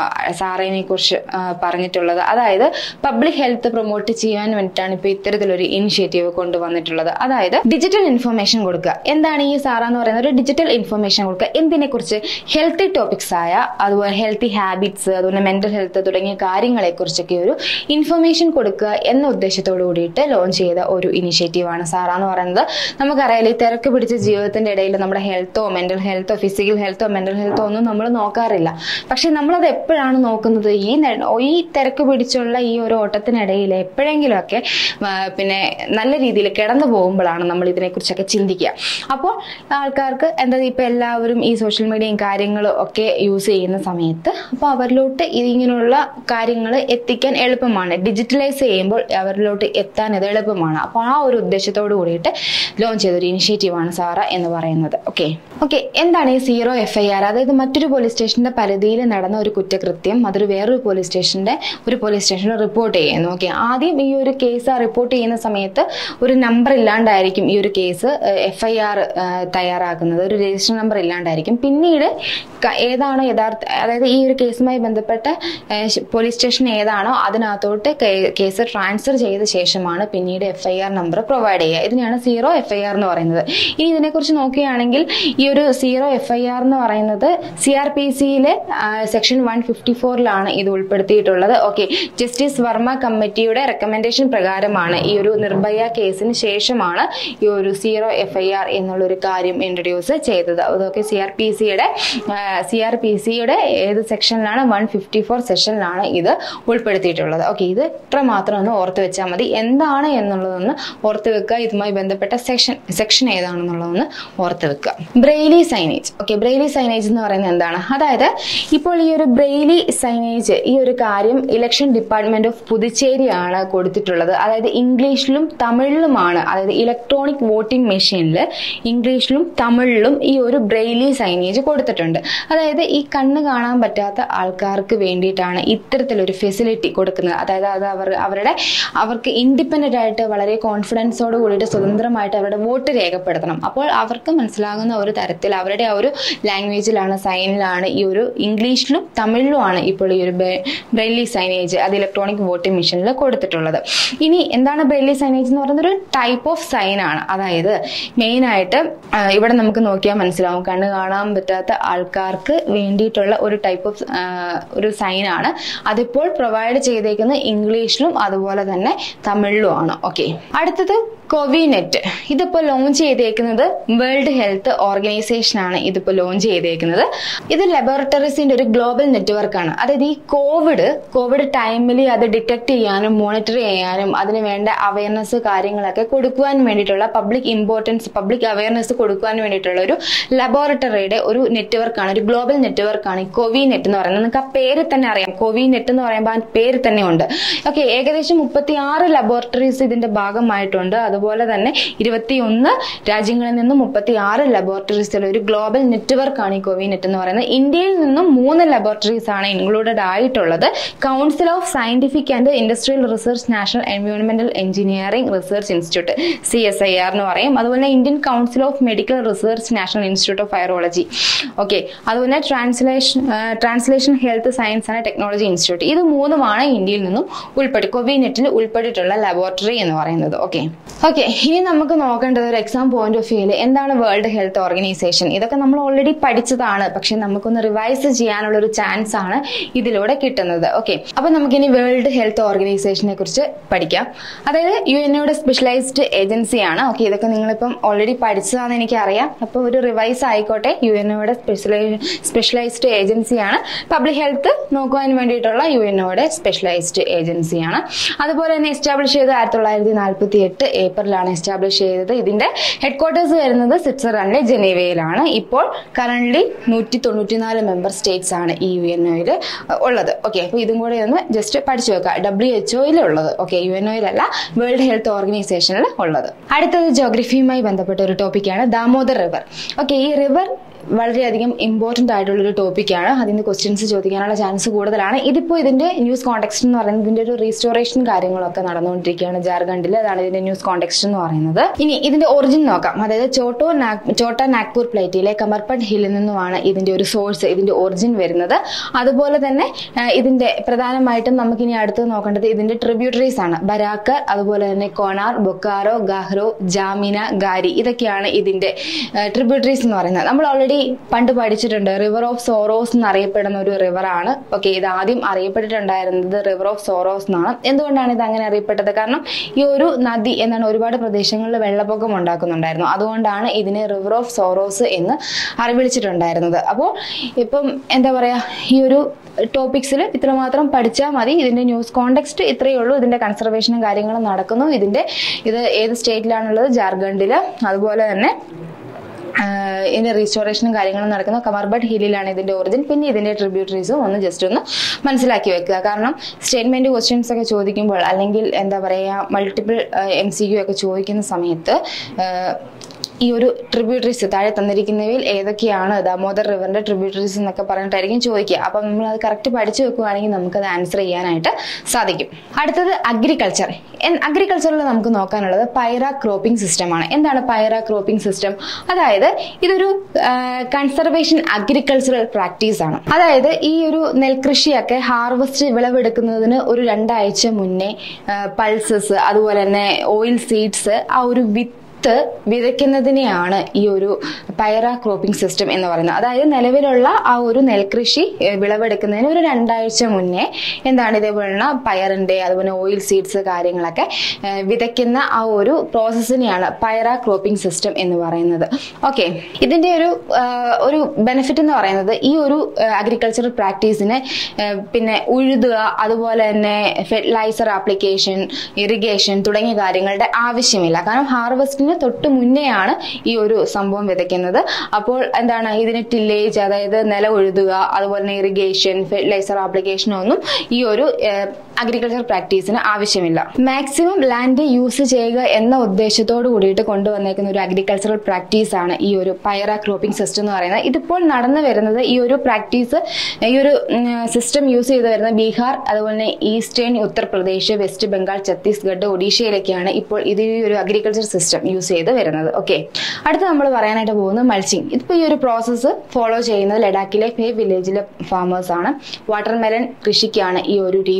സാറയെ കുറിച്ച് ആ, പറഞ്ഞിട്ടുള്ളത് അതായത് പബ്ലിക് ഹെൽത്ത് പ്രൊമോട്ട് ചെയ്യാൻ വേണ്ടിയിട്ടാണ് ഇപ്പോൾ ഇത്തരത്തിലൊരു ഇനിഷ്യേറ്റീവ് കൊണ്ടുവന്നിട്ടുള്ളത് അതായത് ഡിജിറ്റൽ ഇൻഫർമേഷൻ കൊടുക്കുക എന്താണ് ഈ സാറ എന്ന് പറയുന്നത് ഒരു ഡിജിറ്റൽ ഇൻഫർമേഷൻ കൊടുക്കുക എന്തിനെ കുറിച്ച് ഹെൽത്തി ടോപ്പിക്സ് ആയ അതുപോലെ ഹെൽത്തി ഹാബിറ്റ്സ് അതുപോലെ മെന്റൽ ഹെൽത്ത് തുടങ്ങിയ കാര്യങ്ങളെ കുറിച്ചൊക്കെ ഒരു ഇൻഫർമേഷൻ കൊടുക്കുക എന്ന ഉദ്ദേശത്തോടു കൂടിയിട്ട് ലോഞ്ച് ചെയ്ത ഒരു ഇനിഷ്യേറ്റീവ് ആണ് സാറ എന്ന് പറയുന്നത് നമുക്കറിയാലോ ഈ തിരക്ക് പിടിച്ച ജീവിതത്തിന്റെ ഇടയിൽ നമ്മുടെ ഹെൽത്തോ മെന്റൽ ഹെൽത്തോ ഫിസിക്കൽ ഹെൽത്തോ മെന്റൽ ഹെൽത്തോ ഒന്നും നമ്മൾ നോക്കാറില്ല പക്ഷെ നമ്മളത് എപ്പോഴാണ് നോക്കുന്നത് ഈ നെ- ഈ തിരക്ക് പിടിച്ചുള്ള ഈ ഒരു ഓട്ടത്തിനിടയിൽ എപ്പോഴെങ്കിലുമൊക്കെ ആ, പിന്നെ നല്ല രീതിയിൽ കിടന്നു പോകുമ്പോഴാണ് നമ്മൾ ഇതിനെക്കുറിച്ചൊക്കെ ചിന്തിക്കുക അപ്പോൾ ആൾക്കാർക്ക് എന്താ ഇപ്പൊ എല്ലാവരും ഈ സോഷ്യൽ മീഡിയയും കാര്യങ്ങളും ഒക്കെ യൂസ് ചെയ്യുന്ന സമയത്ത് അപ്പോൾ അവരിലോട്ട് ഇതിങ്ങനെയുള്ള കാര്യങ്ങൾ എത്തിക്കാൻ എളുപ്പമാണ് ഡിജിറ്റലൈസ് ചെയ്യുമ്പോൾ അവരിലോട്ട് എത്താൻ ഇത് എളുപ്പമാണ് അപ്പോൾ ആ ഒരു ഉദ്ദേശത്തോട് കൂടിയിട്ട് ലോഞ്ച് ചെയ്ത ഒരു ഇനിഷ്യേറ്റീവാണ് സാറ എന്ന് പറയുന്നത് ഓക്കെ ഓക്കെ എന്താണ് ഈ സീറോ എഫ് ഐ ആർ അതായത് മറ്റൊരു പോലീസ് സ്റ്റേഷന്റെ പരിധിയിൽ നടന്ന ഒരു കുറ്റകൃത്യം അതൊരു വേറൊരു പോലീസ് സ്റ്റേഷന്റെ ഒരു പോലീസ് സ്റ്റേഷനിൽ റിപ്പോർട്ട് ചെയ്യുന്നു ഓക്കെ ആദ്യം ഈ ഒരു കേസ് റിപ്പോർട്ട് ചെയ്യുന്ന സമയത്ത് ഒരു നമ്പർ ഇല്ലാണ്ടായിരിക്കും ഈ ഒരു കേസ് എഫ് ഐ ആർ തയ്യാറാക്കുന്നത് ഒരു രജിസ്റ്റർ നമ്പർ ഇല്ലാണ്ടായിരിക്കും പിന്നീട് ക- ഏതാണോ യഥാർത്ഥ അതായത് ഈ ഒരു കേസുമായി ബന്ധപ്പെട്ട ഏഹ്, ശ- പോലീസ് സ്റ്റേഷൻ ഏതാണോ അതിനകത്തോട്ട് കേ- കേസ് ട്രാൻസ്ഫർ ചെയ്ത ശേഷമാണ് പിന്നീട് F I R number provide ചെയ്യുക ഇതിനെയാണ് സീറോ എഫ് ഐ ആർ എന്ന് പറയുന്നത് ഇനി ഇതിനെക്കുറിച്ച് നോക്കുകയാണെങ്കിൽ ഈ ഒരു സീറോ എഫ് ഐ ആർ എന്ന് പറയുന്നത് സി ആർ പി സിയിലെ സെക്ഷൻ വൺ ഫിഫ്റ്റി ഫോറിലാണ് ഇത് ഉൾപ്പെടുത്തിയിട്ടുള്ളത് ഓക്കെ ജസ്റ്റിസ് വർമ്മ കമ്മിറ്റിയുടെ റെക്കമെൻഡേഷൻ പ്രകാരമാണ് ഈ ഒരു നിർഭയ കേസിന് ശേഷമാണ് ഈ ഒരു സീറോ എഫ് ഐ ആർ എന്നുള്ളൊരു കാര്യം ഇൻട്രൊഡ്യൂസ് ചെയ്തത് അതൊക്കെ സി ആർ പി സിയുടെ സി ആർ പി സിയുടെ ഏത് സെക്ഷനിലാണ് വൺ ഫിഫ്റ്റി ഫോർ സെക്ഷനിലാണ് ഇത് ഉൾപ്പെടുത്തിയിട്ടുള്ളത് ഓക്കെ ഇത് ഇത്ര മാത്രം ഒന്ന് ഓർത്ത് വെച്ചാൽ മതി എന്താണ് എന്നുള്ളതൊന്ന് ഓർത്ത് വെക്കുക ഇതുമായി ബന്ധപ്പെട്ട സെക്ഷൻ സെക്ഷൻ ഏതാണെന്നുള്ളതൊന്ന് ഓർത്ത് വെക്കുക braille signage okay braille signage എന്ന് പറയുന്നത് എന്താണ് അതായത് ഇപ്പോൾ ഈ ഒരു ബ്രെയിലി സൈനേജ് ഈ ഒരു കാര്യം ഇലക്ഷൻ ഡിപ്പാർട്ട്മെന്റ് ഓഫ് പുതുച്ചേരിയാണ് കൊടുത്തിട്ടുള്ളത് അതായത് ഇംഗ്ലീഷിലും തമിഴിലുമാണ് അതായത് ഇലക്ട്രോണിക് വോട്ടിംഗ് മെഷീനിൽ ഇംഗ്ലീഷിലും തമിഴിലും ഈ ഒരു ബ്രെയിലി സൈനേജ് കൊടുത്തിട്ടുണ്ട് അതായത് ഈ കണ്ണ് കാണാൻ പറ്റാത്ത ആൾക്കാർക്ക് വേണ്ടിയിട്ടാണ് ഇത്തരത്തിലൊരു ഫെസിലിറ്റി കൊടുക്കുന്നത് അതായത് അത് അവർ അവരുടെ അവർക്ക് ഇൻഡിപെൻഡന്റ് ആയിട്ട് വളരെ കോൺഫിഡൻസോട് കൂടിയിട്ട് സ്വതന്ത്രമായിട്ട് അവരുടെ വോട്ട് രേഖപ്പെടുത്തണം അപ്പോൾ അവർക്ക് മനസ്സിലാകുന്ന ഒരു തരത്തിൽ അവരുടെ ആ ഒരു ലാംഗ്വേജിലാണ് സൈനിലാണ് ഈ ഒരു ഇംഗ്ലീഷിലും തമിഴിലുമാണ് ഇപ്പോൾ ഈ ഒരു ബ്രെയിലി സൈനേജ് അത് ഇലക്ട്രോണിക് വോട്ടിംഗ് മെഷീനിൽ കൊടുത്തിട്ടുള്ളത് ഇനി എന്താണ് ബ്രെയിലി സൈനേജ് എന്ന് പറയുന്നത് ഒരു ടൈപ്പ് ഓഫ് സൈൻ ആണ് അതായത് മെയിൻ ആയിട്ട് ആ, ഇവിടെ നമുക്ക് നോക്കിയാൽ മനസ്സിലാവും കണ്ണ് കാണാൻ പറ്റാത്ത ആൾക്കാർക്ക് വേണ്ടിയിട്ടുള്ള ഒരു ടൈപ്പ് ഓഫ് ഒരു സൈൻ ആണ് അതിപ്പോൾ പ്രൊവൈഡ് ചെയ്തേക്കുന്നത് ഇംഗ്ലീഷിലും അതുപോലെ തന്നെ തമിഴിലുമാണ് ഓക്കെ അടുത്തത് കോവിനെറ്റ് ഇതിപ്പോൾ ലോഞ്ച് ചെയ്തേക്കുന്നത് വേൾഡ് ഹെൽത്ത് ഓർഗനൈസേഷൻ ആണ് ഇതിപ്പോൾ ലോഞ്ച് ചെയ്തേക്കുന്നത് ഇത് ലബോറട്ടറീസിന്റെ ഒരു ഗ്ലോബൽ നെറ്റ്വർക്ക് ആണ് അതായത് ഈ കോവിഡ് കോവിഡ് ടൈമിൽ അത് ഡിറ്റക്ട് ചെയ്യാനും മോണിറ്റർ ചെയ്യാനും അതിന് വേണ്ട അവയർനെസ് കാര്യങ്ങളൊക്കെ കൊടുക്കുവാൻ വേണ്ടിയിട്ടുള്ള പബ്ലിക് ഇമ്പോർട്ടൻസ് പബ്ലിക് അവയർനെസ് കൊടുക്കുവാൻ വേണ്ടിയിട്ടുള്ള ഒരു ലബോറട്ടറിയുടെ ഒരു നെറ്റ്വർക്കാണ് ഒരു ഗ്ലോബൽ നെറ്റ്വർക്കാണ് ഈ കോവി നെറ്റ് എന്ന് പറയുന്നത് നിങ്ങൾക്ക് ആ പേര് തന്നെ അറിയാം കോവി നെറ്റ് എന്ന് പറയുമ്പോൾ ആ പേര് തന്നെ ഉണ്ട് ഓക്കെ ഏകദേശം മുപ്പത്തി ആറ് ലബോറട്ടറീസ് ഇതിന്റെ ഭാഗമായിട്ടുണ്ട് അതുപോലെ തന്നെ ഇരുപത്തിയൊന്ന് രാജ്യങ്ങളിൽ നിന്നും മുപ്പത്തി ആറ് ലബോറട്ടറീസിൽ ഒരു ഗ്ലോബൽ നെറ്റ്വർക്കാണ് ഈ കോവി നെറ്റ് എന്ന് പറയുന്നത് ഇന്ത്യയിൽ നിന്നും മൂന്ന് ലബോറട്ടറീസ് ആണ് ഇൻക്ലൂഡഡ് ആയിട്ടുള്ളത് council of scientific and industrial research national എൻവയോൺമെന്റൽ engineering research institute C S I R എന്ന് പറയും അതുപോലെ Indian council of medical research national institute of virology okay അതുപോലെ translation translation health science and technology institute ഇത് മൂന്നുമാണ് ഇന്ത്യയിൽ നിന്നും ഉൾപ്പെട്ട് കോവി നെറ്റിൽ ഉൾപ്പെട്ടിട്ടുള്ള ലബോറട്ടറി എന്ന് പറയുന്നത് ഓക്കെ ഓക്കെ ഇനി നമുക്ക് നോക്കേണ്ടത് ഒരു എക്സാം പോയിന്റ് ഓഫ് വ്യൂല് എന്താണ് വേൾഡ് ഹെൽത്ത് ഓർഗനൈസേഷൻ ഇതൊക്കെ നമ്മൾ ഓൾറെഡി പഠിച്ചതാണ് പക്ഷെ നമുക്കൊന്ന് റിവൈസ് ചെയ്യാനുള്ള ഒരു ചാൻസ് ആണ് ഇതിലൂടെ കിട്ടുന്നത് ഓക്കെ അപ്പൊ നമുക്കിനി വേൾഡ് ഹെൽത്ത് ഓർഗനൈസേഷനെ കുറിച്ച് പഠിക്കാം അതായത് യു എൻഒയുടെ സ്പെഷ്യലൈസ്ഡ് ഏജൻസിയാണ് ഓക്കെ ഇതൊക്കെ നിങ്ങളിപ്പം ഓൾറെഡി പഠിച്ചതാണെന്ന് എനിക്കറിയാം അപ്പോൾ ഒരു റിവൈസ് ആയിക്കോട്ടെ യു എൻഒയുടെ സ്പെഷ്യലൈസ്ഡ് ഏജൻസിയാണ് പബ്ലിക് ഹെൽത്ത് നോക്കുവാൻ വേണ്ടിയിട്ടുള്ള യു എൻഒയുടെ സ്പെഷ്യലൈസ്ഡ് ഏജൻസിയാണ് അതുപോലെ തന്നെ എസ്റ്റാബ്ലിഷ് ചെയ്ത് ആയിരത്തി തൊള്ളായിരത്തി നാൽപ്പത്തി എട്ട് ഏപ്രിലാണ് എസ്റ്റാബ്ലിഷ് ചെയ്തത് ഇതിന്റെ ഹെഡ്ക്വാർട്ടേഴ്സ് വരുന്നത് സ്വിറ്റ്സർലൻഡിലെ ജനീവയിലാണ് ഇപ്പോൾ കറന്റ് നൂറ്റി തൊണ്ണൂറ്റിനാല് മെമ്പർ സ്റ്റേറ്റ്സ് ആണ് ഈ യു എൻ ഒയിൽ ഉള്ളത് ഓക്കെ അപ്പോൾ ഇതും കൂടെ ഒന്ന് ജസ്റ്റ് പഠിച്ചു വെക്കുക ഡബ്ല്യു എച്ച് ഒയിൽ ഉള്ളത് ഓക്കെ യു എൻ ഒയിലല്ല വേൾഡ് ഹെൽത്ത് ഓർഗനൈസേഷനിൽ ഉള്ളത് അടുത്തത് ജോഗ്രഫിയുമായി ബന്ധപ്പെട്ട ഒരു ടോപ്പിക്കാണ് ദാമോദർ റിവർ ഓക്കെ ഈ റിവർ വളരെയധികം ഇമ്പോർട്ടന്റ് ആയിട്ടുള്ള ഒരു ടോപ്പിക്കാണ് അതിന് ക്വസ്റ്റ്യൻസ് ചോദിക്കാനുള്ള ചാൻസ് കൂടുതലാണ് ഇതിപ്പോൾ ഇതിന്റെ ന്യൂസ് കോണ്ടെക്സ്റ്റ് എന്ന് പറയുന്നത് ഇതിന്റെ ഒരു റീസ്റ്റോറേഷൻ കാര്യങ്ങളൊക്കെ നടന്നുകൊണ്ടിരിക്കുകയാണ് ജാർഖണ്ഡിൽ അതാണ് ഇതിന്റെ ന്യൂസ് കോണ്ടെക്സ്റ്റ് എന്ന് പറയുന്നത് ഇനി ഇതിന്റെ ഒറിജിൻ നോക്കാം അതായത് ചോട്ടോ ചോട്ട നാഗ്പൂർ പ്ലേറ്റിലെ കമർപട്ട് ഹില്ലിൽ നിന്നുമാണ് ഇതിന്റെ ഒരു സോഴ്സ് ഇതിന്റെ ഒറിജിൻ വരുന്നത് അതുപോലെ തന്നെ ഇതിന്റെ പ്രധാനമായിട്ടും നമുക്കിനി അടുത്ത് നോക്കേണ്ടത് ഇതിന്റെ ട്രിബ്യൂട്ടറീസ് ആണ് ബരാക്ക് അതുപോലെ തന്നെ കോണാർ ബൊക്കാറോ ഗാഹ്റോ ജാമിന ഗാരി ഇതൊക്കെയാണ് ഇതിന്റെ ട്രിബ്യൂട്ടറീസ് എന്ന് പറയുന്നത് നമ്മൾ ഓൾറെഡി പണ്ട് പഠിച്ചിട്ടുണ്ട് റിവർ ഓഫ് സോറോസ് എന്നറിയപ്പെടുന്ന ഒരു റിവറാണ് ഓക്കെ ഇത് ആദ്യം അറിയപ്പെട്ടിട്ടുണ്ടായിരുന്നത് റിവർ ഓഫ് സോറോസ് എന്നാണ് എന്തുകൊണ്ടാണ് ഇത് അങ്ങനെ അറിയപ്പെട്ടത് കാരണം ഈ ഒരു നദി എന്താണ് ഒരുപാട് പ്രദേശങ്ങളിൽ വെള്ളപ്പൊക്കം ഉണ്ടാക്കുന്നുണ്ടായിരുന്നു അതുകൊണ്ടാണ് ഇതിനെ റിവർ ഓഫ് സോറോസ് എന്ന് അറിവിളിച്ചിട്ടുണ്ടായിരുന്നത് അപ്പോൾ ഇപ്പം എന്താ പറയാ ഈ ഒരു ടോപ്പിക്സിൽ ഇത്രമാത്രം പഠിച്ചാൽ മതി ഇതിന്റെ ന്യൂസ് കോണ്ടെക്സ്റ്റ് ഇത്രയേ ഉള്ളൂ ഇതിന്റെ കൺസർവേഷനും കാര്യങ്ങളും നടക്കുന്നു ഇതിന്റെ ഇത് ഏത് സ്റ്റേറ്റിലാണുള്ളത് ജാർഖണ്ഡിൽ അതുപോലെ തന്നെ ഇതിന്റെ റീസ്റ്റോറേഷനും കാര്യങ്ങളും നടക്കുന്ന കമർബട്ട് ഹില്ലിലാണ് ഇതിന്റെ ഒറിജിൻ പിന്നെ ഇതിന്റെ ട്രിബ്യൂട്ടറീസും ഒന്ന് ജസ്റ്റ് ഒന്ന് മനസ്സിലാക്കി വെക്കുക കാരണം സ്റ്റേറ്റ്മെന്റ് ക്വസ്റ്റ്യൻസ് ഒക്കെ ചോദിക്കുമ്പോൾ അല്ലെങ്കിൽ എന്താ പറയുക മൾട്ടിപ്പിൾ എം സി ക്യു ഒക്കെ ചോദിക്കുന്ന സമയത്ത് ഈ ഒരു ട്രിബ്യൂട്ടറീസ് താഴെ തന്നിരിക്കുന്നവയിൽ ഏതൊക്കെയാണ് ദാമോദർ റിവറിന്റെ ട്രിബ്യൂട്ടറീസ് എന്നൊക്കെ പറഞ്ഞിട്ടായിരിക്കും ചോദിക്കുക അപ്പം നമ്മൾ അത് കറക്റ്റ് പഠിച്ചു വെക്കുകയാണെങ്കിൽ നമുക്കത് ആൻസർ ചെയ്യാനായിട്ട് സാധിക്കും അടുത്തത് അഗ്രികൾച്ചർ അഗ്രികൾച്ചറിൽ നമുക്ക് നോക്കാനുള്ളത് പൈറ ക്രോപ്പിംഗ് സിസ്റ്റമാണ് എന്താണ് പൈറ ക്രോപ്പിംഗ് സിസ്റ്റം അതായത് ഇതൊരു കൺസർവേഷൻ അഗ്രികൾച്ചറൽ പ്രാക്ടീസ് ആണ് അതായത് ഈ ഒരു നെൽകൃഷിയൊക്കെ ഹാർവസ്റ്റ് വിളവെടുക്കുന്നതിന് ഒരു രണ്ടാഴ്ച മുന്നേ പൾസസ് അതുപോലെ തന്നെ ഓയിൽ സീഡ്സ് ആ ഒരു വിത്ത് വിത്ത് വിതയ്ക്കുന്നതിനെയാണ് ഈ ഒരു പൈറ ക്രോപ്പിംഗ് സിസ്റ്റം എന്ന് പറയുന്നത് അതായത് നിലവിലുള്ള ആ ഒരു നെൽകൃഷി വിളവെടുക്കുന്നതിന് ഒരു രണ്ടാഴ്ച മുന്നേ എന്താണ് ഇതേപോലുള്ള പയറിന്റെ അതുപോലെ ഓയിൽ സീഡ്സ് കാര്യങ്ങളൊക്കെ വിതയ്ക്കുന്ന ആ ഒരു പ്രോസസ്സിനെയാണ് പൈറ ക്രോപ്പിംഗ് സിസ്റ്റം എന്ന് പറയുന്നത് ഓക്കെ ഇതിന്റെ ഒരു ഒരു ബെനിഫിറ്റ് എന്ന് പറയുന്നത് ഈ ഒരു അഗ്രികൾച്ചറൽ പ്രാക്ടീസിന് പിന്നെ ഉഴുതുക അതുപോലെ തന്നെ ഫെർട്ടിലൈസർ ആപ്ലിക്കേഷൻ ഇറിഗേഷൻ തുടങ്ങിയ കാര്യങ്ങളുടെ ആവശ്യമില്ല കാരണം ഹാർവസ്റ്റിന് തൊട്ട് മുന്നെയാണ് ഈ ഒരു സംഭവം വിതയ്ക്കുന്നത് അപ്പോൾ എന്താണ് ഇതിന് ടില്ലേജ് അതായത് നില ഉഴുതുക അതുപോലെ തന്നെ ഇറിഗേഷൻ ഫെർട്ടിലൈസർ ആപ്ലിക്കേഷൻ ഒന്നും ഈ ഒരു അഗ്രികൾച്ചർ പ്രാക്ടീസിന് ആവശ്യമില്ല മാക്സിമം ലാൻഡ് യൂസ് ചെയ്യുക എന്ന ഉദ്ദേശത്തോട് കൂടിയിട്ട് കൊണ്ടുവന്നേക്കുന്ന ഒരു അഗ്രികൾച്ചറൽ പ്രാക്ടീസ് ആണ് ഈ ഒരു പയറ ക്രോപ്പിംഗ് സിസ്റ്റം എന്ന് പറയുന്നത് ഇതിപ്പോൾ നടന്നു വരുന്നത് ഈ ഒരു പ്രാക്ടീസ് ഈ ഒരു സിസ്റ്റം യൂസ് ചെയ്ത് വരുന്ന ബീഹാർ അതുപോലെ തന്നെ ഈസ്റ്റേൺ ഉത്തർപ്രദേശ് വെസ്റ്റ് ബംഗാൾ ഛത്തീസ്ഗഡ് ഒഡീഷയിലൊക്കെയാണ് ഇപ്പോൾ ഇത് ഈ ഒരു അഗ്രികൾച്ചർ സിസ്റ്റം യൂസ് ചെയ്ത് വരുന്നത് ഓക്കെ അടുത്ത നമ്മൾ പറയാനായിട്ട് പോകുന്നത് മൾച്ചിങ് ഇതിപ്പോൾ ഈ ഒരു പ്രോസസ്സ് ഫോളോ ചെയ്യുന്നത് ലഡാക്കിലെ ഫേ വില്ലേജിലെ ഫാമേഴ്സ് ആണ് വാട്ടർമെലൺ കൃഷിക്കാണ് ഈ ഒരു രീതി ഇപ്പോൾ ഫോളോ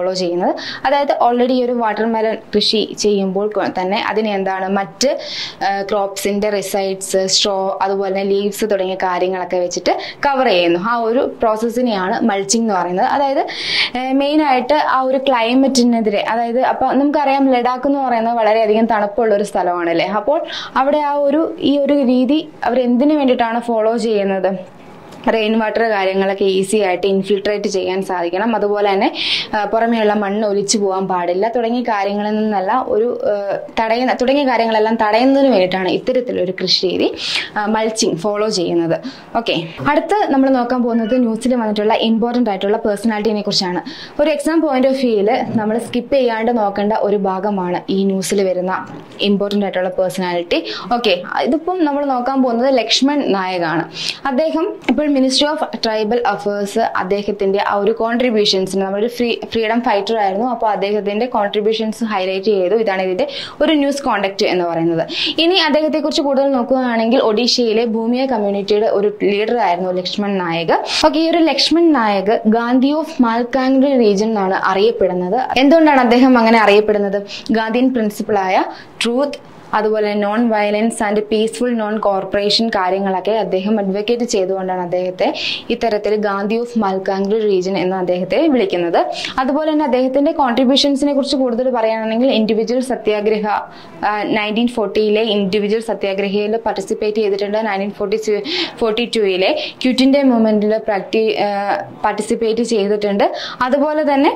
ഫോളോ ചെയ്യുന്നത് അതായത് ഓൾറെഡി ഒരു വാട്ടർമെലൺ കൃഷി ചെയ്യുമ്പോൾ കൊ- തന്നെ അതിനെ എന്താണ് മറ്റ് ക്രോപ്സിന്റെ റിസൈഡ്സ് സ്ട്രോ അതുപോലെ തന്നെ ലീവ്സ് തുടങ്ങിയ കാര്യങ്ങളൊക്കെ വെച്ചിട്ട് കവർ ചെയ്യുന്നു ആ ഒരു പ്രോസസ്സിനെയാണ് മൾച്ചിങ് എന്ന് പറയുന്നത് അതായത് മെയിൻ ആയിട്ട് ആ ഒരു ക്ലൈമറ്റിനെതിരെ അതായത് അപ്പൊ നമുക്കറിയാം ലഡാക്ക് എന്ന് പറയുന്നത് വളരെയധികം തണുപ്പുള്ള ഒരു സ്ഥലമാണല്ലേ അപ്പോൾ അവിടെ ആ ഒരു ഈ ഒരു രീതി അവർ എന്തിനു വേണ്ടിയിട്ടാണ് ഫോളോ ചെയ്യുന്നത് റെയിൻ വാട്ടർ കാര്യങ്ങളൊക്കെ ഈസി ആയിട്ട് ഇൻഫിൽട്രേറ്റ് ചെയ്യാൻ സാധിക്കണം അതുപോലെ തന്നെ ആ, പുറമേയുള്ള മണ്ണ് ഒലിച്ചു പോകാൻ പാടില്ല തുടങ്ങിയ കാര്യങ്ങളിൽ നിന്നല്ല ഒരു ആ, തടയുന്ന തുടങ്ങിയ കാര്യങ്ങളെല്ലാം തടയുന്നതിന് വേണ്ടിയിട്ടാണ് ഇത്തരത്തിലൊരു കൃഷി രീതി മൾച്ചിങ് ഫോളോ ചെയ്യുന്നത് ഓക്കെ അടുത്ത് നമ്മൾ നോക്കാൻ പോകുന്നത് ന്യൂസിൽ വന്നിട്ടുള്ള ഇമ്പോർട്ടൻ്റ് ആയിട്ടുള്ള പേഴ്സണാലിറ്റിനെ കുറിച്ചാണ് ഒരു എക്സാം പോയിന്റ് ഓഫ് വ്യൂവിൽ നമ്മൾ സ്കിപ്പ് ചെയ്യാണ്ട് നോക്കേണ്ട ഒരു ഭാഗമാണ് ഈ ന്യൂസിൽ വരുന്ന ഇമ്പോർട്ടൻ്റ് ആയിട്ടുള്ള പേഴ്സണാലിറ്റി ഓക്കെ ഇതിപ്പം നമ്മൾ നോക്കാൻ പോകുന്നത് ലക്ഷ്മൺ നായകാണ് അദ്ദേഹം ഇപ്പോൾ മിനിസ്ട്രി ഓഫ് ട്രൈബൽ അഫയേഴ്സ് അദ്ദേഹത്തിന്റെ ആ ഒരു കോൺട്രിബ്യൂഷൻസിന് നമ്മളൊരു ഫ്രീ ഫ്രീഡം ഫൈറ്റർ ആയിരുന്നു അപ്പോൾ അദ്ദേഹത്തിന്റെ കോൺട്രിബ്യൂഷൻസ് ഹൈലൈറ്റ് ചെയ്തു ഇതാണ് ഇതിന്റെ ഒരു ന്യൂസ് കോണ്ടക്ട് എന്ന് പറയുന്നത് ഇനി അദ്ദേഹത്തെ കുറിച്ച് കൂടുതൽ നോക്കുകയാണെങ്കിൽ ഒഡീഷയിലെ ഭൂമിയ കമ്മ്യൂണിറ്റിയുടെ ഒരു ലീഡർ ആയിരുന്നു ലക്ഷ്മൺ നായക് ഓക്കെ ഈ ഒരു ലക്ഷ്മൺ നായക് ഗാന്ധി ഓഫ് മാൽക്കാംഗ്രി റീജിയൻ എന്നാണ് അറിയപ്പെടുന്നത് എന്തുകൊണ്ടാണ് അദ്ദേഹം അങ്ങനെ അറിയപ്പെടുന്നത് ഗാന്ധിയൻ പ്രിൻസിപ്പിളായ ട്രൂത്ത് അതുപോലെ non violence and peaceful non cooperation കാര്യങ്ങളൊക്കെ അദ്ദേഹം അഡ്വക്കേറ്റ് ചെയ്തുകൊണ്ടാണ് അദ്ദേഹത്തെ ഇത്തരത്തിൽ ഗാന്ധി ഓഫ് മൽക്കാംഗ്രി റീജിയൻ എന്ന് അദ്ദേഹത്തെ വിളിക്കുന്നത് അതുപോലെ തന്നെ അദ്ദേഹത്തിന്റെ കോൺട്രിബ്യൂഷൻസിനെ കുറിച്ച് കൂടുതൽ പറയുകയാണെങ്കിൽ ഇൻഡിവിജ്വൽ സത്യാഗ്രഹ നയൻറ്റീൻ ഫോർട്ടിയിലെ ഇൻഡിവിജ്വൽ സത്യാഗ്രഹയിൽ പാർട്ടിസിപ്പേറ്റ് ചെയ്തിട്ടുണ്ട് നയൻറ്റീൻ ഫോർട്ടി ഫോർട്ടി ടൂയിലെ ക്യൂറ്റിൻ്റെ മൂവ്മെന്റിൽ പ്രാക്ടി പാർട്ടിസിപ്പേറ്റ് ചെയ്തിട്ടുണ്ട് അതുപോലെ തന്നെ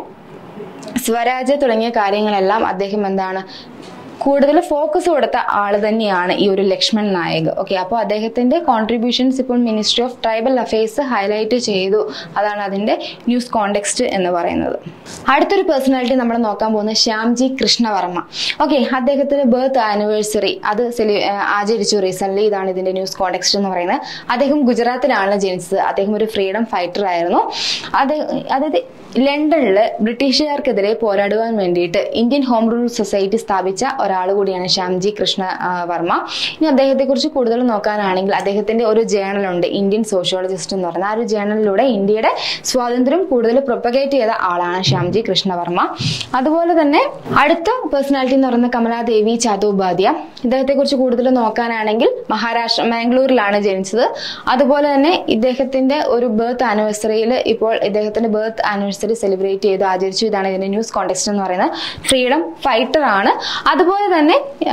സ്വരാജ് തുടങ്ങിയ കാര്യങ്ങളെല്ലാം അദ്ദേഹം എന്താണ് കൂടുതൽ ഫോക്കസ് കൊടുത്ത ആള് തന്നെയാണ് ഈ ഒരു ലക്ഷ്മൺ നായക് ഓക്കെ അപ്പോൾ അദ്ദേഹത്തിന്റെ കോൺട്രിബ്യൂഷൻസ് ഇപ്പോൾ ministry of tribal affairs highlight ചെയ്തു അതാണ് അതിന്റെ ന്യൂസ് കോണ്ടെക്സ്റ്റ് എന്ന് പറയുന്നത് അടുത്തൊരു പേഴ്സണാലിറ്റി നമ്മൾ നോക്കാൻ പോകുന്നത് ശ്യാംജി കൃഷ്ണവർമ്മ ഓക്കെ അദ്ദേഹത്തിന്റെ ബർത്ത് ആനിവേഴ്സറി അത് സെലി ആ, ആചരിച്ചു റീസെന്റ് ഇതാണ് ഇതിന്റെ ന്യൂസ് കോണ്ടെക്സ്റ്റ് എന്ന് പറയുന്നത് അദ്ദേഹം ഗുജറാത്തിലാണ് ജനിച്ചത് അദ്ദേഹം ഒരു ഫ്രീഡം ഫൈറ്റർ ആയിരുന്നു അത് അതായത് ലണ്ടനിൽ ബ്രിട്ടീഷുകാർക്കെതിരെ പോരാടുവാൻ വേണ്ടിയിട്ട് ഇന്ത്യൻ ഹോം റൂൾ സൊസൈറ്റി സ്ഥാപിച്ച ഒരാൾ കൂടിയാണ് ശ്യാംജി കൃഷ്ണ ആ, വർമ്മ ഇനി അദ്ദേഹത്തെ കുറിച്ച് കൂടുതൽ നോക്കാനാണെങ്കിൽ അദ്ദേഹത്തിന്റെ ഒരു ജേണലുണ്ട് ഇന്ത്യൻ സോഷ്യോളജിസ്റ്റ് എന്ന് പറയുന്ന ആ ഒരു ജേണലിലൂടെ ഇന്ത്യയുടെ സ്വാതന്ത്ര്യം കൂടുതൽ പ്രൊപ്പഗേറ്റ് ചെയ്ത ആളാണ് ശ്യാംജി കൃഷ്ണവർമ്മ അതുപോലെ തന്നെ അടുത്ത പേഴ്സണാലിറ്റി എന്ന് പറയുന്നത് കമലാദേവി ചാത്തോപാധ്യ ഇദ്ദേഹത്തെ കുറിച്ച് കൂടുതൽ നോക്കാനാണെങ്കിൽ മഹാരാഷ്ട്ര മാംഗ്ലൂരിലാണ് ജനിച്ചത് അതുപോലെ തന്നെ ഇദ്ദേഹത്തിന്റെ ഒരു ബർത്ത് ആനിവേഴ്സറിയിൽ ഇപ്പോൾ ഇദ്ദേഹത്തിന്റെ ബർത്ത് ആനിവേഴ്സറി സെലിബ്രേറ്റ് ചെയ്ത് ആചരിച്ചു ഇതാണ് ഇതിന്റെ ന്യൂസ് കോണ്ടെക്സ്റ്റ് എന്ന് പറയുന്നത് ഫ്രീഡം ഫൈറ്റർ ആണ് അതുപോലെ തന്നെ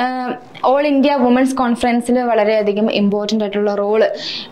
ഓൾ ഇന്ത്യ വുമൻസ് കോൺഫറൻസിൽ വളരെയധികം ഇമ്പോർട്ടൻ്റ് ആയിട്ടുള്ള റോള്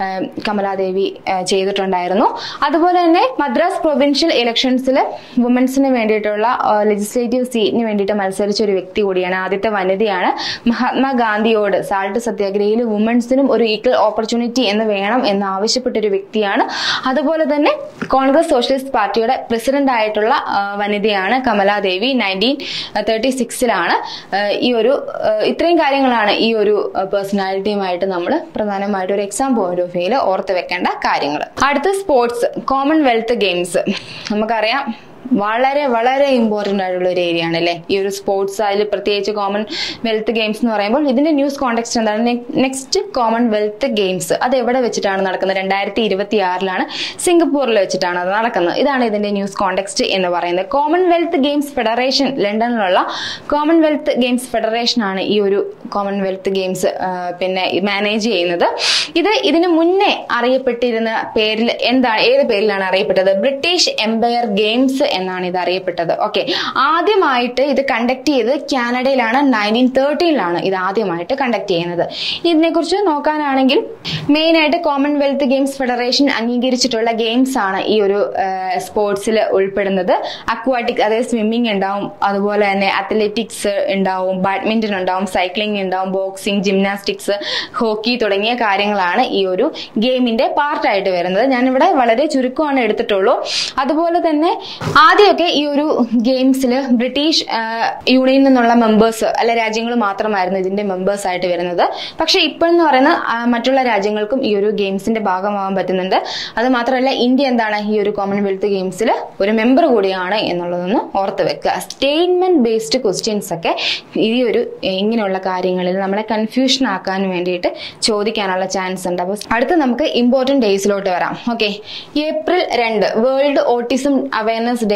കമലാദേവി ആ, ചെയ്തിട്ടുണ്ടായിരുന്നു അതുപോലെ തന്നെ മദ്രാസ് പ്രൊവിൻഷ്യൽ ഇലക്ഷൻസിൽ വുമൻസിന് വേണ്ടിയിട്ടുള്ള ലെജിസ്ലേറ്റീവ് സീറ്റിന് വേണ്ടിയിട്ട് മത്സരിച്ച ഒരു വ്യക്തി കൂടിയാണ് ആദ്യത്തെ വനിതയാണ് മഹാത്മാഗാന്ധിയോട് സാൾട്ട് സത്യാഗ്രഹയിൽ വുമൻസിനും ഒരു ഈക്വൽ ഓപ്പർച്യൂണിറ്റി എന്ന് വേണം എന്ന് ആവശ്യപ്പെട്ട ഒരു വ്യക്തിയാണ് അതുപോലെ തന്നെ കോൺഗ്രസ് സോഷ്യലിസ്റ്റ് പാർട്ടിയുടെ പ്രസിഡന്റ് ആയിട്ടുള്ള ആ, വനിതയാണ് കമലാദേവി നയൻറ്റീൻ തേർട്ടി സിക്സിലാണ് ഈ ഒരു ആ, ഇത്രയും കാര്യങ്ങളാണ് ഈ ഒരു പേഴ്സണാലിറ്റിയുമായിട്ട് നമ്മൾ പ്രധാനമായിട്ട് ഒരു എക്സാം പോയിന്റ് ഓഫ് വ്യൂയിൽ ഓർത്ത് വെക്കേണ്ട കാര്യങ്ങൾ അടുത്ത സ്പോർട്സ് കോമൺവെൽത്ത് ഗെയിംസ് നമുക്കറിയാം വളരെ വളരെ ഇമ്പോർട്ടന്റ് ആയിട്ടുള്ള ഒരു ഏരിയ ആണ് അല്ലേ ഈ ഒരു സ്പോർട്സ് അതിൽ പ്രത്യേകിച്ച് കോമൺ വെൽത്ത് ഗെയിംസ് എന്ന് പറയുമ്പോൾ ഇതിന്റെ ന്യൂസ് കോണ്ടെക്സ്റ്റ് എന്താണ് നെക്സ്റ്റ് കോമൺ വെൽത്ത് ഗെയിംസ് അത് എവിടെ വെച്ചിട്ടാണ് നടക്കുന്നത് രണ്ടായിരത്തി ഇരുപത്തി ആറിലാണ് സിംഗപ്പൂരിൽ വെച്ചിട്ടാണ് അത് നടക്കുന്നത് ഇതാണ് ഇതിന്റെ ന്യൂസ് കോണ്ടെക്സ്റ്റ് എന്ന് പറയുന്നത് കോമൺവെൽത്ത് ഗെയിംസ് ഫെഡറേഷൻ ലണ്ടനിലുള്ള കോമൺവെൽത്ത് ഗെയിംസ് ഫെഡറേഷൻ ആണ് ഈ ഒരു കോമൺവെൽത്ത് ഗെയിംസ് പിന്നെ മാനേജ് ചെയ്യുന്നത് ഇത് ഇതിനു മുന്നേ അറിയപ്പെട്ടിരുന്ന പേരിൽ എന്താണ് ഏത് പേരിലാണ് അറിയപ്പെട്ടത് ബ്രിട്ടീഷ് എംപയർ ഗെയിംസ് എന്നാണ് ഇത് അറിയപ്പെട്ടത് ഓക്കെ ആദ്യമായിട്ട് ഇത് കണ്ടക്ട് ചെയ്തത് കാനഡയിലാണ് നയൻറ്റീൻ തേർട്ടീനിലാണ് ഇത് ആദ്യമായിട്ട് കണ്ടക്ട് ചെയ്യുന്നത് ഇതിനെക്കുറിച്ച് നോക്കാനാണെങ്കിൽ മെയിൻ ആയിട്ട് കോമൺവെൽത്ത് ഗെയിംസ് ഫെഡറേഷൻ അംഗീകരിച്ചിട്ടുള്ള ഗെയിംസ് ആണ് ഈ ഒരു സ്പോർട്സിൽ ഉൾപ്പെടുന്നത് അക്വാറ്റിക് അതായത് സ്വിമ്മിംഗ് ഉണ്ടാവും അതുപോലെ തന്നെ അത്ലറ്റിക്സ് ഉണ്ടാവും ബാഡ്മിന്റൺ ഉണ്ടാവും സൈക്ലിംഗ് ഉണ്ടാവും ബോക്സിംഗ് ജിംനാസ്റ്റിക്സ് ഹോക്കി തുടങ്ങിയ കാര്യങ്ങളാണ് ഈ ഒരു ഗെയിമിന്റെ പാർട്ടായിട്ട് വരുന്നത് ഞാനിവിടെ വളരെ ചുരുക്കമാണ് എടുത്തിട്ടുള്ളൂ അതുപോലെ തന്നെ ആദ്യമൊക്കെ ഈ ഒരു ഗെയിംസിൽ ബ്രിട്ടീഷ് ആ, യൂണിയനിൽ നിന്നുള്ള മെമ്പേഴ്സ് അല്ലെ രാജ്യങ്ങൾ മാത്രമായിരുന്നു ഇതിന്റെ മെമ്പേഴ്സ് ആയിട്ട് വരുന്നത് പക്ഷെ ഇപ്പോഴെന്ന് പറയുന്ന ആ, മറ്റുള്ള രാജ്യങ്ങൾക്കും ഈ ഒരു ഗെയിംസിന്റെ ഭാഗമാവാൻ പറ്റുന്നുണ്ട് അത് മാത്രമല്ല ഇന്ത്യ എന്താണ് ഈ ഒരു കോമൺവെൽത്ത് ഗെയിംസിൽ ഒരു മെമ്പർ കൂടിയാണ് എന്നുള്ളതൊന്ന് ഓർത്ത് വെക്കുക സ്റ്റേറ്റ്മെന്റ് ബേസ്ഡ് ക്വസ്റ്റ്യൻസ് ഒക്കെ ഈ ഒരു ഇങ്ങനെയുള്ള കാര്യങ്ങളിൽ നമ്മളെ കൺഫ്യൂഷൻ ആക്കാൻ വേണ്ടിയിട്ട് ചോദിക്കാനുള്ള ചാൻസ് ഉണ്ട് അപ്പോൾ അടുത്ത് നമുക്ക് ഇമ്പോർട്ടന്റ് ഡേയ്സിലോട്ട് വരാം ഓക്കെ ഏപ്രിൽ രണ്ട് വേൾഡ് ഓട്ടിസം അവയർനെസ് ഡേ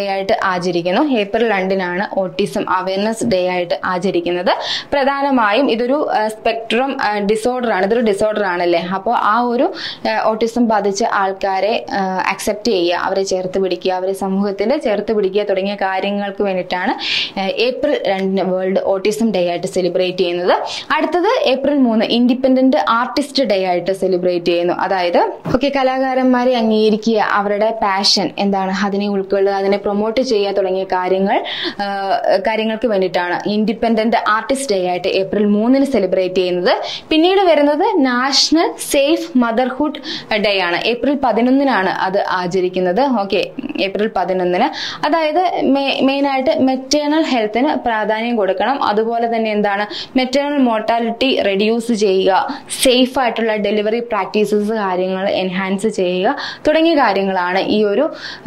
ആയിട്ട് ആചരിക്കുന്നു ഏപ്രിൽ രണ്ടിനാണ് ഓട്ടിസം അവയർനെസ് ഡേ ആയിട്ട് ആചരിക്കുന്നത് പ്രധാനമായും ഇതൊരു സ്പെക്ട്രം ഡിസോർഡർ ആണ് ഇതൊരു ഡിസോർഡർ ആണല്ലേ അപ്പോൾ ആ ഒരു ഓട്ടിസം ബാധിച്ച ആൾക്കാരെ അക്സെപ്റ്റ് ചെയ്യുക അവരെ ചേർത്ത് പിടിക്കുക അവരെ സമൂഹത്തിൽ ചേർത്ത് പിടിക്കുക തുടങ്ങിയ കാര്യങ്ങൾക്ക് വേണ്ടിയിട്ടാണ് ഏഹ്, ഏപ്രിൽ രണ്ടിന് വേൾഡ് ഓട്ടിസം ഡേ ആയിട്ട് സെലിബ്രേറ്റ് ചെയ്യുന്നത് അടുത്തത് ഏപ്രിൽ മൂന്ന് ഇൻഡിപെൻഡന്റ് ആർട്ടിസ്റ്റ് ഡേ ആയിട്ട് സെലിബ്രേറ്റ് ചെയ്യുന്നു അതായത് ഓക്കെ കലാകാരന്മാരെ അംഗീകരിക്കുക അവരുടെ പാഷൻ എന്താണ് അതിനെ ഉൾക്കൊള്ളുക അതിനെ പ്രൊമോട്ട് ചെയ്യുക തുടങ്ങിയ കാര്യങ്ങൾ ആ, കാര്യങ്ങൾക്ക് വേണ്ടിയിട്ടാണ് ഇൻഡിപെൻഡന്റ് ആർട്ടിസ്റ്റ് ഡേ ആയിട്ട് ഏപ്രിൽ മൂന്നിന് സെലിബ്രേറ്റ് ചെയ്യുന്നത് പിന്നീട് വരുന്നത് നാഷണൽ സേഫ് മദർഹുഡ് ഡേ ആണ് ഏപ്രിൽ പതിനൊന്നിനാണ് അത് ആചരിക്കുന്നത് ഓക്കെ ഏപ്രിൽ പതിനൊന്നിന് അതായത് മെയിൻ ആയിട്ട് മെറ്റേണൽ ഹെൽത്തിന് പ്രാധാന്യം കൊടുക്കണം അതുപോലെ തന്നെ എന്താണ് മെറ്റേണൽ മോർട്ടാലിറ്റി റെഡ്യൂസ് ചെയ്യുക സേഫ് ആയിട്ടുള്ള ഡെലിവറി പ്രാക്ടീസസ് കാര്യങ്ങൾ എൻഹാൻസ് ചെയ്യുക തുടങ്ങിയ കാര്യങ്ങളാണ് ഈ ഒരു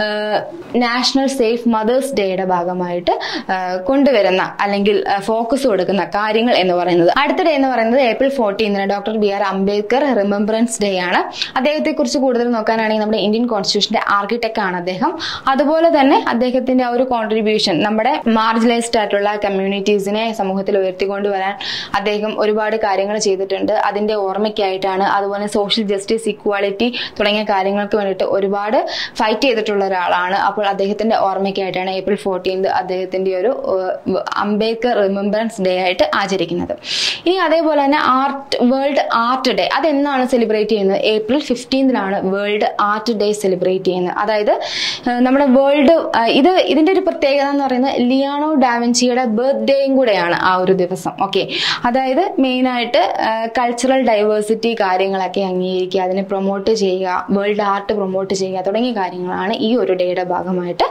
നാഷണൽ സേഫ് മദേഴ്സ് ഡേയുടെ ഭാഗമായിട്ട് ആ, കൊണ്ടുവരുന്ന അല്ലെങ്കിൽ ഫോക്കസ് കൊടുക്കുന്ന കാര്യങ്ങൾ എന്ന് പറയുന്നത് അടുത്ത ഡേ എന്ന് പറയുന്നത് ഏപ്രിൽ ഫോർട്ടീനിന് doctor B R Ambedkar remembrance day ആണ് അദ്ദേഹത്തെ കുറിച്ച് കൂടുതൽ നോക്കാനാണെങ്കിൽ നമ്മുടെ ഇന്ത്യൻ കോൺസ്റ്റിറ്റ്യൂഷന്റെ ആർക്കിടെക്ട് ആണ് അദ്ദേഹം അതുപോലെ തന്നെ അദ്ദേഹത്തിന്റെ ആ ഒരു കോൺട്രിബ്യൂഷൻ നമ്മുടെ മാർജിനലൈസ്ഡ് ആയിട്ടുള്ള കമ്മ്യൂണിറ്റീസിനെ സമൂഹത്തിൽ ഉയർത്തിക്കൊണ്ടുവരാൻ അദ്ദേഹം ഒരുപാട് കാര്യങ്ങൾ ചെയ്തിട്ടുണ്ട് അതിന്റെ ഓർമ്മയ്ക്കായിട്ടാണ് അതുപോലെ സോഷ്യൽ ജസ്റ്റിസ് ഇക്വാളിറ്റി തുടങ്ങിയ കാര്യങ്ങൾക്ക് വേണ്ടിയിട്ട് ഒരുപാട് ഫൈറ്റ് ചെയ്തിട്ടുള്ള ഒരാളാണ് അപ്പോൾ അദ്ദേഹത്തിന്റെ ഓർമ്മയ്ക്കായിട്ടാണ് ഏപ്രിൽ ഫോർട്ടീൻത് അദ്ദേഹത്തിന്റെ ഒരു ഏഹ്, അംബേദ്കർ റിമംബറൻസ് ഡേ ആയിട്ട് ആചരിക്കുന്നത് ഇനി അതേപോലെ തന്നെ ആർട്ട് വേൾഡ് ആർട്ട് ഡേ അതെന്നാണ് സെലിബ്രേറ്റ് ചെയ്യുന്നത് ഏപ്രിൽ ഫിഫ്റ്റീൻതിനാണ് വേൾഡ് ആർട്ട് ഡേ സെലിബ്രേറ്റ് ചെയ്യുന്നത് അതായത് ഏഹ്, നമ്മുടെ വേൾഡ് ഇത് ഇതിന്റെ ഒരു പ്രത്യേകത എന്ന് പറയുന്നത് ലിയാനോ ഡാവിൻസിയുടെ ബർത്ത്ഡേയും കൂടെയാണ് ആ ഒരു ദിവസം ഓക്കെ അതായത് മെയിനായിട്ട് കൾച്ചറൽ ഡൈവേഴ്സിറ്റി കാര്യങ്ങളൊക്കെ അംഗീകരിക്കുക അതിനെ പ്രൊമോട്ട് ചെയ്യുക വേൾഡ് ആർട്ട് പ്രൊമോട്ട് ചെയ്യുക തുടങ്ങിയ കാര്യങ്ങളാണ് ഈ ഒരു ഡേയുടെ ഭാഗമായിട്ട്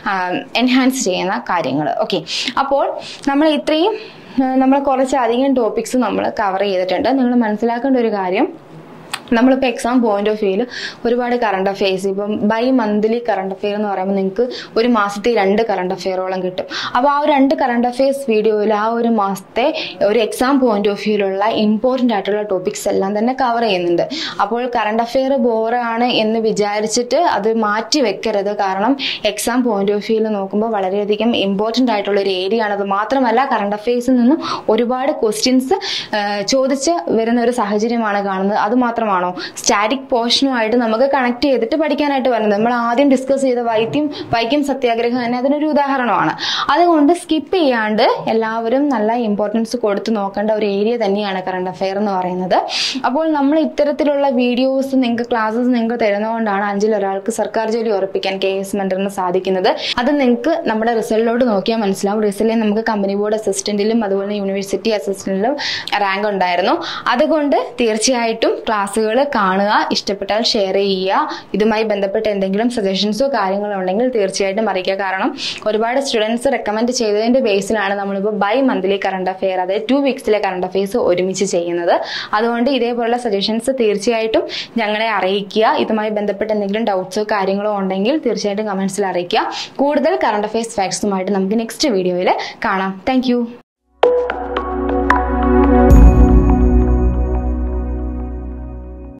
എൻഹാൻസ് ചെയ്യുന്ന കാര്യങ്ങൾ ഓക്കെ അപ്പോൾ നമ്മൾ ഇത്രയും നമ്മൾ കുറച്ചധികം ടോപ്പിക്സ് നമ്മൾ കവർ ചെയ്തിട്ടുണ്ട് നിങ്ങൾ മനസ്സിലാക്കേണ്ട ഒരു കാര്യം നമ്മളിപ്പോൾ എക്സാം പോയിന്റ് ഓഫ് വ്യൂവിൽ ഒരുപാട് കറണ്ട് അഫെയർസ് ഇപ്പം ബൈ മന്ത്ലി കറണ്ട് അഫെയർ എന്ന് പറയുമ്പോൾ നിങ്ങൾക്ക് ഒരു മാസത്തെ രണ്ട് കറണ്ട് അഫെയറോളം കിട്ടും അപ്പോൾ ആ ഒരു രണ്ട് കറണ്ട് അഫെയർസ് വീഡിയോയിൽ ആ ഒരു മാസത്തെ ഒരു എക്സാം പോയിന്റ് ഓഫ് വ്യൂവിലുള്ള ഇമ്പോർട്ടൻ്റ് ആയിട്ടുള്ള ടോപ്പിക്സ് എല്ലാം തന്നെ കവർ ചെയ്യുന്നുണ്ട് അപ്പോൾ കറണ്ട് അഫെയർ ബോറാണ് എന്ന് വിചാരിച്ചിട്ട് അത് മാറ്റി വെക്കരുത് കാരണം എക്സാം പോയിന്റ് ഓഫ് വ്യൂവിൽ നോക്കുമ്പോൾ വളരെയധികം ഇമ്പോർട്ടൻ്റ് ആയിട്ടുള്ള ഒരു ഏരിയ ആണ് അത് മാത്രമല്ല കറണ്ട് അഫെയർസിൽ നിന്നും ഒരുപാട് ക്വസ്റ്റ്യൻസ് ചോദിച്ച് വരുന്ന ഒരു സാഹചര്യമാണ് കാണുന്നത് അത് മാത്രമാണോ സ്റ്റാറ്റിക് പോർഷനുമായിട്ട് നമുക്ക് കണക്ട് ചെയ്തിട്ട് പഠിക്കാനായിട്ട് വരുന്നത് നമ്മൾ ആദ്യം ഡിസ്കസ് ചെയ്ത വൈദ്യം വൈക്കം സത്യാഗ്രഹം തന്നെ അതിനൊരു ഉദാഹരണമാണ് അതുകൊണ്ട് സ്കിപ്പ് ചെയ്യാണ്ട് എല്ലാവരും നല്ല ഇമ്പോർട്ടൻസ് കൊടുത്ത് നോക്കേണ്ട ഒരു ഏരിയ തന്നെയാണ് കറണ്ട് അഫെയർ എന്ന് പറയുന്നത് അപ്പോൾ നമ്മൾ ഇത്തരത്തിലുള്ള വീഡിയോസ് നിങ്ങൾക്ക് ക്ലാസ്സസ് നിങ്ങൾക്ക് തരുന്നതുകൊണ്ടാണ് അഞ്ചിൽ ഒരാൾക്ക് സർക്കാർ ജോലി ഉറപ്പിക്കാൻ കെ എസ് മെന്ററിന് സാധിക്കുന്നത് അത് നിങ്ങൾക്ക് നമ്മുടെ റിസൾട്ടിലോട്ട് നോക്കിയാൽ മനസ്സിലാവും റിസൾട്ടിൽ നമുക്ക് കമ്പനി ബോർഡ് അസിസ്റ്റന്റിലും അതുപോലെ യൂണിവേഴ്സിറ്റി അസിസ്റ്റന്റിലും റാങ്ക് ഉണ്ടായിരുന്നു അതുകൊണ്ട് തീർച്ചയായിട്ടും ക്ലാസ്സുകൾ കാണുക ഇഷ്ടപ്പെട്ടാൽ ഷെയർ ചെയ്യുക ഇതുമായി ബന്ധപ്പെട്ട് എന്തെങ്കിലും സജഷൻസോ കാര്യങ്ങളോ ഉണ്ടെങ്കിൽ തീർച്ചയായിട്ടും അറിയിക്കുക കാരണം ഒരുപാട് സ്റ്റുഡൻസ് റെക്കമെൻഡ് ചെയ്തതിന്റെ ബേസിലാണ് നമ്മളിപ്പോൾ ബൈ മന്ത്ലി കറണ്ട് അഫെയർ അതായത് ടു വീക്സിലെ കറണ്ട് അഫെയർസ് ഒരുമിച്ച് ചെയ്യുന്നത് അതുകൊണ്ട് ഇതേപോലുള്ള സജഷൻസ് തീർച്ചയായിട്ടും ഞങ്ങളെ അറിയിക്കുക ഇതുമായി ബന്ധപ്പെട്ട് എന്തെങ്കിലും ഡൗട്ട്സോ കാര്യങ്ങളോ ഉണ്ടെങ്കിൽ തീർച്ചയായിട്ടും കമന്റ്സിൽ അറിയിക്കുക കൂടുതൽ കറണ്ട് അഫെയർസ് ഫാക്ട്സുമായിട്ട് നമുക്ക് നെക്സ്റ്റ് വീഡിയോയിൽ കാണാം താങ്ക്